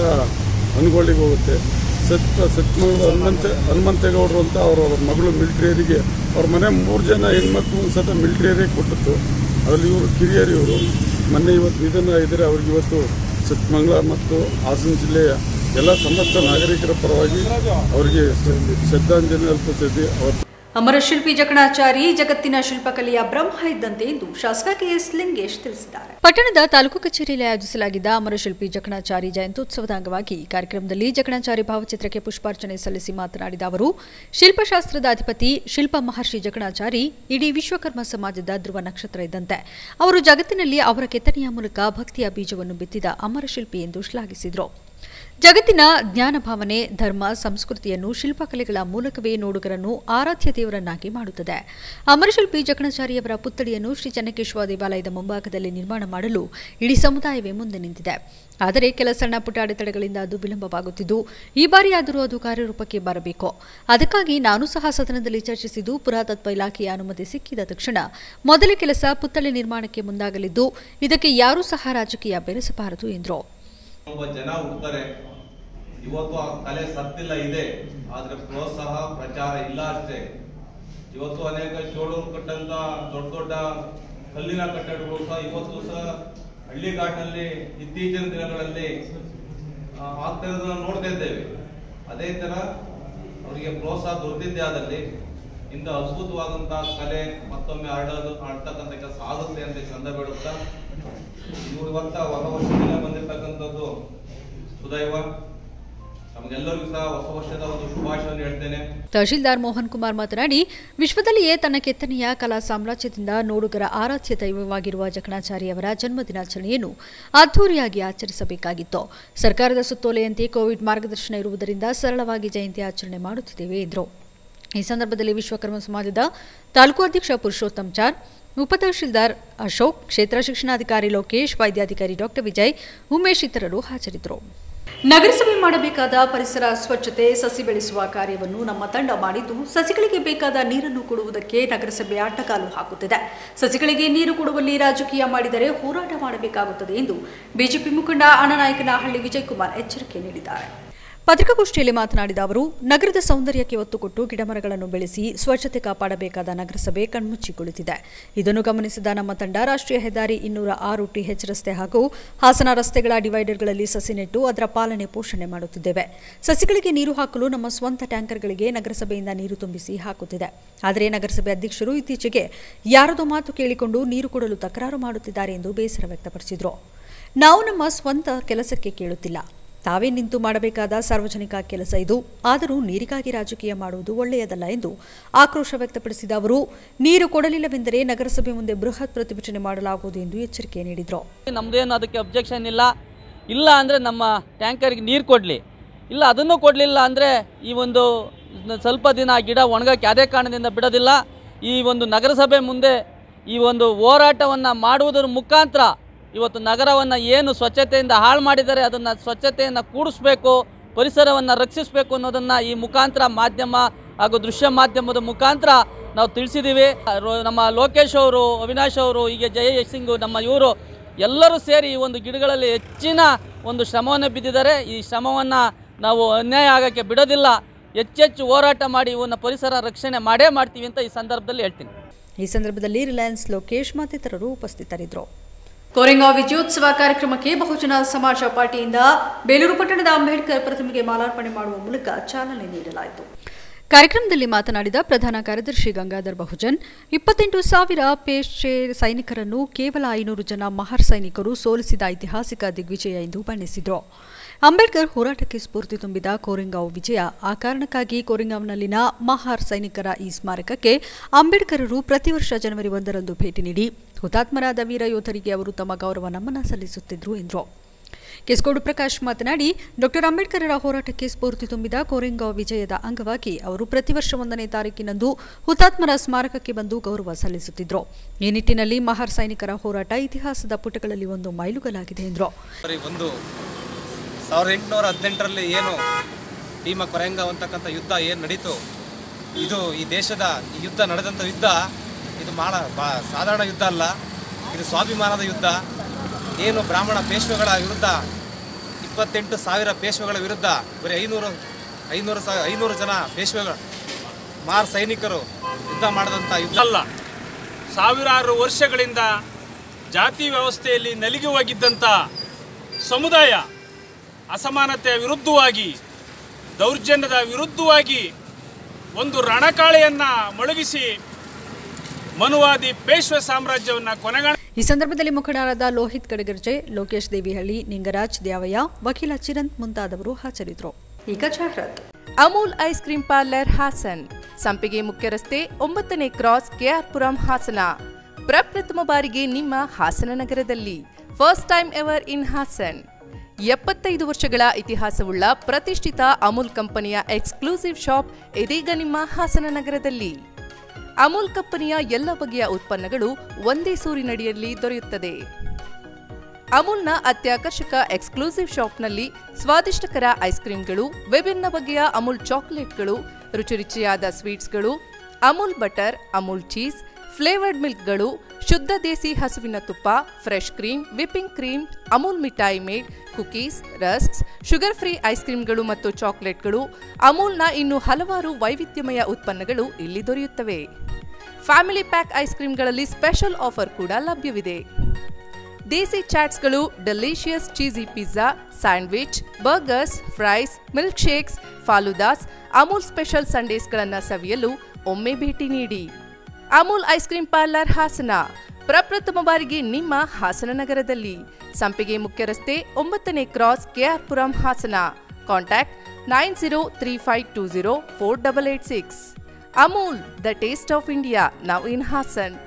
ಅನ್ಗೊಳ್ಳಿಗೆ ಹೋಗುತ್ತೆ ಸತ್ ಸತ್ಮೂರು ಹನುಮಂತ ಹನುಮಂತೇಗೌಡರು ಅಂತ ಅವರು ಅವ್ರ ಮಗಳು ಮಿಲಿಟ್ರಿಯರಿಗೆ ಅವ್ರ ಮನೆ ಮೂರು ಜನ ಹೆಣ್ಮಕ್ಳು ಒಂದು ಸತ ಮಿಲಿಟ್ರಿಯರಿಗೆ ಕೊಟ್ಟಿತ್ತು ಅದರಲ್ಲಿ ಇವರು ಕಿರಿಯರು ಇವರು ಮೊನ್ನೆ ಇವತ್ತು ನಿಧನ ಆಗಿದ್ದಾರೆ ಅವ್ರಿಗೆ ಇವತ್ತು ಸತ್ಮಂಗ್ಲ ಮತ್ತು ಹಾಸನ ಜಿಲ್ಲೆಯ ಎಲ್ಲ ಸಮಸ್ತ ನಾಗರಿಕರ ಪರವಾಗಿ ಅವರಿಗೆ ಶ್ರದ್ಧಾಂಜಲಿ ಅರ್ಪಿಸಿದ್ವಿ ಅವ್ರ ಅಮರಶಿಲ್ಪಿ ಜಕಣಾಚಾರಿ ಜಗತ್ತಿನ ಶಿಲ್ಪಕಲೆಯ ಬ್ರಹ್ಮ ಇದ್ದಂತೆ ಎಂದು ಶಾಸಕ ಕೆಎಸ್ ಲಿಂಗೇಶ್ ತಿಳಿಸಿದ್ದಾರೆ ಪಟ್ಟಣದ ತಾಲೂಕು ಕಚೇರಿಯಲ್ಲಿ ಆಯೋಜಿಸಲಾಗಿದ್ದ ಅಮರಶಿಲ್ಪಿ ಜಕಣಾಚಾರಿ ಜಯಂತ್ಯುತ್ಸವದ ಅಂಗವಾಗಿ ಕಾರ್ಯಕ್ರಮದಲ್ಲಿ ಜಕಣಾಚಾರಿ ಭಾವಚಿತ್ರಕ್ಕೆ ಪುಷ್ಪಾರ್ಚನೆ ಸಲ್ಲಿಸಿ ಮಾತನಾಡಿದ ಅವರು ಶಿಲ್ಪಶಾಸ್ತ್ರದ ಅಧಿಪತಿ ಶಿಲ್ಪ ಮಹರ್ಷಿ ಜಕಣಾಚಾರಿ ಇಡೀ ವಿಶ್ವಕರ್ಮ ಸಮಾಜದ ಧ್ರುವ ನಕ್ಷತ್ರ ಇದ್ದಂತೆ ಅವರು ಜಗತ್ತಿನಲ್ಲಿ ಅವರ ಕೆತ್ತನೆಯ ಮೂಲಕ ಭಕ್ತಿಯ ಬೀಜವನ್ನು ಬಿತ್ತಿದ ಅಮರಶಿಲ್ಪಿ ಎಂದು ಶ್ಲಾಘಿಸಿದರು ಜಗತ್ತಿನ ಜ್ಞಾನ ಭಾವನೆ ಧರ್ಮ ಸಂಸ್ಕೃತಿಯನ್ನು ಶಿಲ್ಪಕಲೆಗಳ ಮೂಲಕವೇ ನೋಡುಗರನ್ನು ಆರಾಧ್ಯ ದೇವರನ್ನಾಗಿ ಮಾಡುತ್ತದೆ ಅಮರಶಿಲ್ಪಿ ಜಕಣಾಚಾರಿಯವರ ಪುತ್ಥಳಿಯನ್ನು ಶ್ರೀ ಚೆನ್ನಕೇಶ್ವರ ದೇವಾಲಯದ ಮುಂಭಾಗದಲ್ಲಿ ನಿರ್ಮಾಣ ಮಾಡಲು ಇಡೀ ಸಮುದಾಯವೇ ಮುಂದೆ ನಿಂತಿದೆ ಆದರೆ ಕೆಲ ಸಣ್ಣ ಪುಟ್ಟ ಅಡೆತಡೆಗಳಿಂದ ಅದು ವಿಳಂಬವಾಗುತ್ತಿದ್ದು ಈ ಬಾರಿಯಾದರೂ ಅದು ಕಾರ್ಯರೂಪಕ್ಕೆ ಬರಬೇಕು ಅದಕ್ಕಾಗಿ ನಾನು ಸಹ ಸದನದಲ್ಲಿ ಚರ್ಚಿಸಿದ್ದು ಪುರಾತತ್ವ ಇಲಾಖೆಯ ಅನುಮತಿ ಸಿಕ್ಕಿದ ತಕ್ಷಣ ಮೊದಲ ಕೆಲಸ ಪುತ್ಥಳಿ ನಿರ್ಮಾಣಕ್ಕೆ ಮುಂದಾಗಲಿದ್ದು ಇದಕ್ಕೆ ಯಾರೂ ಸಹ ರಾಜಕೀಯ ಬೆರೆಸಬಾರದು ಎಂದರು ಒಬ್ಬ ಜನ ಹುಡ್ತಾರೆ ಇವತ್ತು ಆ ಕಲೆ ಸತ್ತಿಲ್ಲ ಇದೆ ಆದ್ರೆ ಪ್ರೋತ್ಸಾಹ ಪ್ರಚಾರ ಇಲ್ಲ ಅಷ್ಟೇ ಇವತ್ತು ಅನೇಕ ಚೋಳರು ಕಟ್ಟಂತ ದೊಡ್ಡ ದೊಡ್ಡ ಕಲ್ಲಿನ ಕಟ್ಟಡಗಳು ಸಹ ಇವತ್ತು ಸಹ ಹಳ್ಳಿಗಾಡಿನಲ್ಲಿ ಇತ್ತೀಚಿನ ದಿನಗಳಲ್ಲಿ ಆ, ಆಗ್ತಾ ಇರೋದನ್ನ ನೋಡ್ತಾ ಇದ್ದೇವೆ ಅದೇ ತರ ಅವರಿಗೆ ಪ್ರೋತ್ಸಾಹ ದೊರೆತಿದ್ದೇ ಆದಲ್ಲಿ ಇಂದು ಅದ್ಭುತವಾದಂತಹ ಕಲೆ ಮತ್ತೊಮ್ಮೆ ಹರಡೋದು ಆಡ್ತಕ್ಕಂಥ ಕೆಲಸ ಆಗುತ್ತೆ ಅಂತ ಈ ಸಂದರ್ಭ ಹೇಳುತ್ತಾ ಇವರು ಇವತ್ತ ಹೊಸ ವರ್ಷದಿಂದ ಬಂದಿರತಕ್ಕಂಥದ್ದು ಸುದೈವ ನಮಗೆಲ್ಲರಿಗೂ ಸಹ ಹೊಸ ವರ್ಷದ ಒಂದು ಶುಭಾಶಯವನ್ನು ಹೇಳ್ತೇನೆ ತಹಶೀಲ್ದಾರ್ ಮೋಹನ್ ಕುಮಾರ್ ಮಾತನಾಡಿ ವಿಶ್ವದಲ್ಲಿಯೇ ತನ್ನ ಕೆತ್ತನೆಯ ಕಲಾ ಸಾಮ್ರಾಜ್ಯದಿಂದ ನೋಡುಗರ ಆರಾಧ್ಯ ದೈವವಾಗಿರುವ ಜಕಣಾಚಾರಿಯವರ ಜನ್ಮ ದಿನಾಚರಣೆಯನ್ನು ಅದ್ದೂರಿಯಾಗಿ ಆಚರಿಸಬೇಕಾಗಿತ್ತು ಸರ್ಕಾರದ ಸುತ್ತೋಲೆಯಂತೆ ಕೋವಿಡ್ ಮಾರ್ಗದರ್ಶನ ಇರುವುದರಿಂದ ಸರಳವಾಗಿ ಜಯಂತಿ ಆಚರಣೆ ಮಾಡುತ್ತಿದ್ದೇವೆ ಎಂದರು ಈ ಸಂದರ್ಭದಲ್ಲಿ ವಿಶ್ವಕರ್ಮ ಸಮಾಜದ ತಾಲೂಕು ಅಧ್ಯಕ್ಷ ಪುರುಷೋತ್ತಮ್ ಚಾರ್ ಉಪತಹಶೀಲ್ದಾರ್ ಅಶೋಕ್ ಕ್ಷೇತ್ರ ಶಿಕ್ಷಣಾಧಿಕಾರಿ ಲೋಕೇಶ್ ವೈದ್ಯಾಧಿಕಾರಿ ಡಾಕ್ಟರ್ ವಿಜಯ್ ಉಮೇಶ್ ಇತರರು ಹಾಜರಿದ್ದರು ನಗರಸಭೆ ಮಾಡಬೇಕಾದ ಪರಿಸರ ಸ್ವಚ್ಛತೆ ಸಸಿ ಬೆಳೆಸುವ ಕಾರ್ಯವನ್ನು ನಮ್ಮ ತಂಡ ಮಾಡಿದ್ದು ಸಸಿಗಳಿಗೆ ಬೇಕಾದ ನೀರನ್ನು ಕೊಡುವುದಕ್ಕೆ ನಗರಸಭೆ ಅಡ್ಡಗಾಲು ಹಾಕುತ್ತಿದೆ ಸಸಿಗಳಿಗೆ ನೀರು ಕೊಡುವಲ್ಲಿ ರಾಜಕೀಯ ಮಾಡಿದರೆ ಹೋರಾಟ ಮಾಡಬೇಕಾಗುತ್ತದೆ ಎಂದು ಬಿಜೆಪಿ ಮುಖಂಡ ಅಣ್ಣನಾಯಕನಹಳ್ಳಿ ವಿಜಯಕುಮಾರ್ ಎಚ್ಚರಿಕೆ ನೀಡಿದ್ದಾರೆ ಪತ್ರಿಕಾಗೋಷ್ಠಿಯಲ್ಲಿ ಮಾತನಾಡಿದ ಅವರು ನಗರದ ಸೌಂದರ್ಯಕ್ಕೆ ಒತ್ತು ಕೊಟ್ಟು ಗಿಡಮರಗಳನ್ನು ಬೆಳೆಸಿ ಸ್ವಚ್ಛತೆ ಕಾಪಾಡಬೇಕಾದ ನಗರಸಭೆ ಕಣ್ಮುಚ್ಚಿ ಕುಳಿತಿದೆ ಇದನ್ನು ಗಮನಿಸಿದ ನಮ್ಮ ತಂಡ ರಾಷ್ಟ್ರೀಯ ಹೆದ್ದಾರಿ ಇನ್ನೂರ ಆರು ಟಿಎಚ್ ರಸ್ತೆ ಹಾಗೂ ಹಾಸನ ರಸ್ತೆಗಳ ಡಿವೈಡರ್ಗಳಲ್ಲಿ ಸಸಿ ನೆಟ್ಟು ಅದರ ಪಾಲನೆ ಪೋಷಣೆ ಮಾಡುತ್ತಿದ್ದೇವೆ ಸಸಿಗಳಿಗೆ ನೀರು ಹಾಕಲು ನಮ್ಮ ಸ್ವಂತ ಟ್ಯಾಂಕರ್ಗಳಿಗೆ ನಗರಸಭೆಯಿಂದ ನೀರು ತುಂಬಿಸಿ ಹಾಕುತ್ತಿದೆ ಆದರೆ ನಗರಸಭೆ ಅಧ್ಯಕ್ಷರು ಇತ್ತೀಚೆಗೆ ಯಾರದೋ ಮಾತು ಕೇಳಿಕೊಂಡು ನೀರು ಕೊಡಲು ತಕರಾರು ಮಾಡುತ್ತಿದ್ದಾರೆ ಎಂದು ಬೇಸರ ವ್ಯಕ್ತಪಡಿಸಿದರು ನಾವು ನಮ್ಮ ಸ್ವಂತ ಕೆಲಸಕ್ಕೆ ಕೇಳುತ್ತಿಲ್ಲ ತಾವೇ ನಿಂತು ಮಾಡಬೇಕಾದ ಸಾರ್ವಜನಿಕ ಕೆಲಸ ಇದು ಆದರೂ ನೀರಿಗಾಗಿ ರಾಜಕೀಯ ಮಾಡುವುದು ಒಳ್ಳೆಯದಲ್ಲ ಎಂದು ಆಕ್ರೋಶ ವ್ಯಕ್ತಪಡಿಸಿದ ಅವರು ನೀರು ಕೊಡಲಿಲ್ಲವೆಂದರೆ ನಗರಸಭೆ ಮುಂದೆ ಬೃಹತ್ ಪ್ರತಿಭಟನೆ ಮಾಡಲಾಗುವುದು ಎಂದು ಎಚ್ಚರಿಕೆ ನೀಡಿದರು ನಮ್ಮದೇನು ಅದಕ್ಕೆ ಅಬ್ಜೆಕ್ಷನ್ ಇಲ್ಲ ಇಲ್ಲ ಅಂದರೆ ನಮ್ಮ ಟ್ಯಾಂಕರ್ಗೆ ನೀರು ಕೊಡಲಿ ಇಲ್ಲ ಅದನ್ನು ಕೊಡಲಿಲ್ಲ ಅಂದರೆ ಈ ಒಂದು ಸ್ವಲ್ಪ ದಿನ ಆ ಗಿಡ ಒಣಗಕ್ಕೆ ಯಾವುದೇ ಕಾರಣದಿಂದ ಬಿಡೋದಿಲ್ಲ ಈ ಒಂದು ನಗರಸಭೆ ಮುಂದೆ ಈ ಒಂದು ಹೋರಾಟವನ್ನು ಮಾಡುವುದರ ಮುಖಾಂತರ ಇವತ್ತು ನಗರವನ್ನು ಏನು ಸ್ವಚ್ಛತೆಯಿಂದ ಹಾಳು ಮಾಡಿದರೆ ಅದನ್ನು ಸ್ವಚ್ಛತೆಯನ್ನು ಕೂಡಿಸ್ಬೇಕು ಪರಿಸರವನ್ನು ರಕ್ಷಿಸಬೇಕು ಅನ್ನೋದನ್ನು ಈ ಮುಖಾಂತರ ಮಾಧ್ಯಮ ಹಾಗೂ ದೃಶ್ಯ ಮಾಧ್ಯಮದ ಮುಖಾಂತರ ನಾವು ತಿಳಿಸಿದ್ದೀವಿ ರೋ- ನಮ್ಮ ಲೋಕೇಶ್ ಅವರು ಅವಿನಾಶ್ ಅವರು ಹೀಗೆ ಜಯ ಸಿಂಗು ನಮ್ಮ ಇವರು ಎಲ್ಲರೂ ಸೇರಿ ಈ ಒಂದು ಗಿಡಗಳಲ್ಲಿ ಹೆಚ್ಚಿನ ಒಂದು ಶ್ರಮವನ್ನು ಬಿದ್ದಿದ್ದಾರೆ ಈ ಶ್ರಮವನ್ನು ನಾವು ಅನ್ಯಾಯ ಆಗೋಕ್ಕೆ ಬಿಡೋದಿಲ್ಲ ಹೆಚ್ಚೆಚ್ಚು ಹೋರಾಟ ಮಾಡಿ ಇವನ್ನ ಪರಿಸರ ರಕ್ಷಣೆ ಮಾಡೇ ಮಾಡ್ತೀವಿ ಅಂತ ಈ ಸಂದರ್ಭದಲ್ಲಿ ಹೇಳ್ತೀನಿ ಈ ಸಂದರ್ಭದಲ್ಲಿ ರಿಲಯನ್ಸ್ ಲೋಕೇಶ್ ಮತ್ತಿತರರು ಉಪಸ್ಥಿತರಿದ್ದರು ಕೋರೆಂಗಾವ್ ವಿಜಯೋತ್ಸವ ಕಾರ್ಯಕ್ರಮಕ್ಕೆ ಬಹುಜನ ಸಮಾಜ ಪಾರ್ಟಿಯಿಂದ ಬೇಲೂರು ಪಟ್ಟಣದ ಅಂಬೇಡ್ಕರ್ ಪ್ರತಿಮೆಗೆ ಮಾಲಾರ್ಪಣೆ ಮಾಡುವ ಮೂಲಕ ಚಾಲನೆ ನೀಡಲಾಯಿತು ಕಾರ್ಯಕ್ರಮದಲ್ಲಿ ಮಾತನಾಡಿದ ಪ್ರಧಾನ ಕಾರ್ಯದರ್ಶಿ ಗಂಗಾಧರ್ ಬಹುಜನ್ ಇಪ್ಪತ್ತೆಂಟು ಸಾವಿರ ಪೇಶ್ಚೆ ಸೈನಿಕರನ್ನು ಕೇವಲ ಐನೂರು ಜನ ಮಹರ್ ಸೈನಿಕರು ಸೋಲಿಸಿದ ಐತಿಹಾಸಿಕ ದಿಗ್ವಿಜಯ ಎಂದು ಬಣ್ಣಿಸಿದರು ಅಂಬೇಡ್ಕರ್ ಹೋರಾಟಕ್ಕೆ ಸ್ಫೂರ್ತಿ ತುಂಬಿದ ಕೋರೆಂಗಾವ್ ವಿಜಯ ಆ ಕಾರಣಕ್ಕಾಗಿ ಕೋರೆಂಗಾವ್ನಲ್ಲಿನ ಮಹಾರ್ ಸೈನಿಕರ ಈ ಸ್ಮಾರಕಕ್ಕೆ ಅಂಬೇಡ್ಕರರು ಪ್ರತಿ ವರ್ಷ ಜನವರಿ ಒಂದರಂದು ಭೇಟಿ ನೀಡಿ ಹುತಾತ್ಮರಾದ ವೀರ ಯೋಧರಿಗೆ ಅವರು ತಮ್ಮ ಗೌರವ ನಮನ ಸಲ್ಲಿಸುತ್ತಿದ್ದರು ಎಂದರು ಕೆಸ್ಕೋಡು ಪ್ರಕಾಶ್ ಮಾತನಾಡಿ ಡಾಕ್ಟರ್ ಅಂಬೇಡ್ಕರರ ಹೋರಾಟಕ್ಕೆ ಸ್ಫೂರ್ತಿ ತುಂಬಿದ ಕೋರೆಂಗಾವ್ ವಿಜಯದ ಅಂಗವಾಗಿ ಅವರು ಪ್ರತಿ ವರ್ಷ ಒಂದನೇ ತಾರೀಕಿನಂದು ಹುತಾತ್ಮರ ಸ್ಮಾರಕಕ್ಕೆ ಬಂದು ಗೌರವ ಸಲ್ಲಿಸುತ್ತಿದ್ದರು ಈ ನಿಟ್ಟಿನಲ್ಲಿ ಮಹಾರ್ ಸೈನಿಕರ ಹೋರಾಟ ಇತಿಹಾಸದ ಪುಟಗಳಲ್ಲಿ ಒಂದು ಮೈಲುಗಲಾಗಿದೆ ಎಂದರು ಬರೀ ಒಂದು ಸಾವಿರದ ಎಂಟುನೂರ ಹದಿನೆಂಟರಲ್ಲಿ ಏನು ಭೀಮ ಕೊರೆಂಗಾವ್ ಅಂತಕ್ಕಂಥ ಯುದ್ಧ ಏನು ನಡೀತು ಇದು ಈ ದೇಶದ ಈ ಯುದ್ಧ ನಡೆದಂಥ ಯುದ್ಧ ಇದು ಮಾಡ ಬಾ ಸಾಧಾರಣ ಯುದ್ಧ ಅಲ್ಲ ಇದು ಸ್ವಾಭಿಮಾನದ ಯುದ್ಧ ಏನು ಬ್ರಾಹ್ಮಣ ಪೇಶ್ವೆಗಳ ವಿರುದ್ಧ ಇಪ್ಪತ್ತೆಂಟು ಸಾವಿರ ಪೇಶ್ವೆಗಳ ವಿರುದ್ಧ ಬರೀ ಐನೂರು ಐನೂರು ಸಾವಿರ ಐನೂರು ಜನ ಪೇಶ್ವೆಗಳು ಮಾರ್ ಸೈನಿಕರು ಯುದ್ಧ ಮಾಡಿದಂಥ ಯುದ್ಧ ಅಲ್ಲ ಸಾವಿರಾರು ವರ್ಷಗಳಿಂದ ಜಾತಿ ವ್ಯವಸ್ಥೆಯಲ್ಲಿ ನಲಿಗೆ ಹೋಗಿದ್ದಂಥ ಸಮುದಾಯ ಅಸಮಾನತೆಯ ವಿರುದ್ಧವಾಗಿ ದೌರ್ಜನ್ಯದ ವಿರುದ್ಧವಾಗಿ ಒಂದು ರಣಕಾಳೆಯನ್ನು ಮೊಳಗಿಸಿ ಮನುವಾದಿ ಪೇಶ್ವೆ ಸಾಮ್ರಾಜ್ಯವನ್ನು ಕೊನೆಗಾಣ ಈ ಸಂದರ್ಭದಲ್ಲಿ ಮುಖಂಡರಾದ ಲೋಹಿತ್ ಕಡಗರ್ಜೆ ಲೋಕೇಶ್ ದೇವಿಹಳ್ಳಿ ನಿಂಗರಾಜ್ ದ್ಯಾವಯ್ಯ ವಕೀಲ ಚಿರಂತ್ ಮುಂತಾದವರು ಹಾಜರಿದ್ದರು ಈಗ ಜಾಹೀರಾತು Amul ice cream parlour Hassan Sampige ಮುಖ್ಯ ರಸ್ತೆ ಒಂಬತ್ತನೇ ಕ್ರಾಸ್ ಕೆಆರ್ಪುರಂ ಹಾಸನ ಪ್ರಪ್ರಥಮ ಬಾರಿಗೆ ನಿಮ್ಮ ಹಾಸನ ನಗರದಲ್ಲಿ first time ever in Hassan ಎಪ್ಪತ್ತೈದು ವರ್ಷಗಳ ಇತಿಹಾಸವುಳ್ಳ ಪ್ರತಿಷ್ಠಿತ ಅಮೂಲ್ ಕಂಪನಿಯ ಎಕ್ಸ್ಕ್ಲೂಸಿವ್ ಶಾಪ್ ಇದೀಗ ನಿಮ್ಮ ಹಾಸನ ನಗರದಲ್ಲಿ ಅಮೂಲ್ ಕಂಪನಿಯ ಎಲ್ಲ ಬಗೆಯ ಉತ್ಪನ್ನಗಳು ಒಂದೇ ಸೂರಿನಡಿಯಲ್ಲಿ ದೊರೆಯುತ್ತದೆ ಅಮೂಲ್ನ ಅತ್ಯಾಕರ್ಷಕ ಎಕ್ಸ್ಕ್ಲೂಸಿವ್ ಶಾಪ್ನಲ್ಲಿ ಸ್ವಾದಿಷ್ಟಕರ ಐಸ್ ಕ್ರೀಮ್ಗಳು ವಿಭಿನ್ನ ಬಗೆಯ ಅಮೂಲ್ ಚಾಕೊಲೇಟ್ಗಳು ರುಚಿ ರುಚಿಯಾದ ಸ್ವೀಟ್ಸ್ಗಳು Amul butter Amul cheese flavoured ಮಿಲ್ಕ್ಗಳು ಶುದ್ಧ ದೇಸಿ ಹಸುವಿನ ತುಪ್ಪ fresh cream whipping cream Amul ಮಿಠಾಯಿ made cookies rusks sugar free ice ಕ್ರೀಮ್ಗಳು ಮತ್ತು ಚಾಕೊಲೇಟ್ಗಳು ಅಮೂಲ್ನ ಇನ್ನು ಹಲವಾರು ವೈವಿಧ್ಯಮಯ ಉತ್ಪನ್ನಗಳು ಇಲ್ಲಿ ದೊರೆಯುತ್ತವೆ ಫ್ಯಾಮಿಲಿ ಪ್ಯಾಕ್ ಐಸ್ ಕ್ರೀಮ್ಗಳಲ್ಲಿ ಸ್ಪೆಷಲ್ ಆಫರ್ ಕೂಡ ಲಭ್ಯವಿದೆ ದೇಸಿ ಚಾಟ್ಸ್ಗಳು delicious cheesy pizza sandwich burgers fries milk shakes faloodas Amul special ಸಂಡೇಸ್ಗಳನ್ನು ಸವಿಯಲು ಒಮ್ಮೆ ಭೇಟಿ ನೀಡಿ Amul ice cream parlour Hassan ಪ್ರಪ್ರಥಮ ಬಾರಿಗೆ ನಿಮ್ಮ ಹಾಸನ ನಗರದಲ್ಲಿ ಸಂಪಿಗೆ ಮುಖ್ಯ ರಸ್ತೆ ಒಂಬತ್ತನೇ cross KR Puram Hassan contact nine zero three five two zero four double eight six Amul the taste of India now in Hassan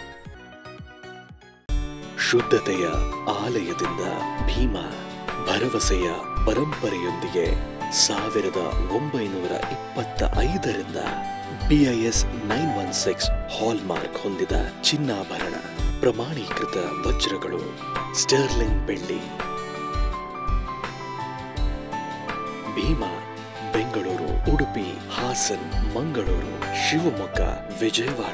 ಶುದ್ಧತೆಯ ಆಲಯದಿಂದ ಭೀಮಾ ಭರವಸೆಯ ಪರಂಪರೆಯೊಂದಿಗೆ ಸಾವಿರದ ಒಂಬೈನೂರ ಇಪ್ಪತ್ತ ಐದರಿಂದ BIS nine one six hallmark ಹೊಂದಿದ ಚಿನ್ನಾಭರಣ ಪ್ರಮಾಣೀಕೃತ ವಜ್ರಗಳು ಸ್ಟರ್ಲಿಂಗ್ ಬೆಳ್ಳಿ Bhima Bengaluru Udupi Hassan Mangaluru Shivamogga Vijayawada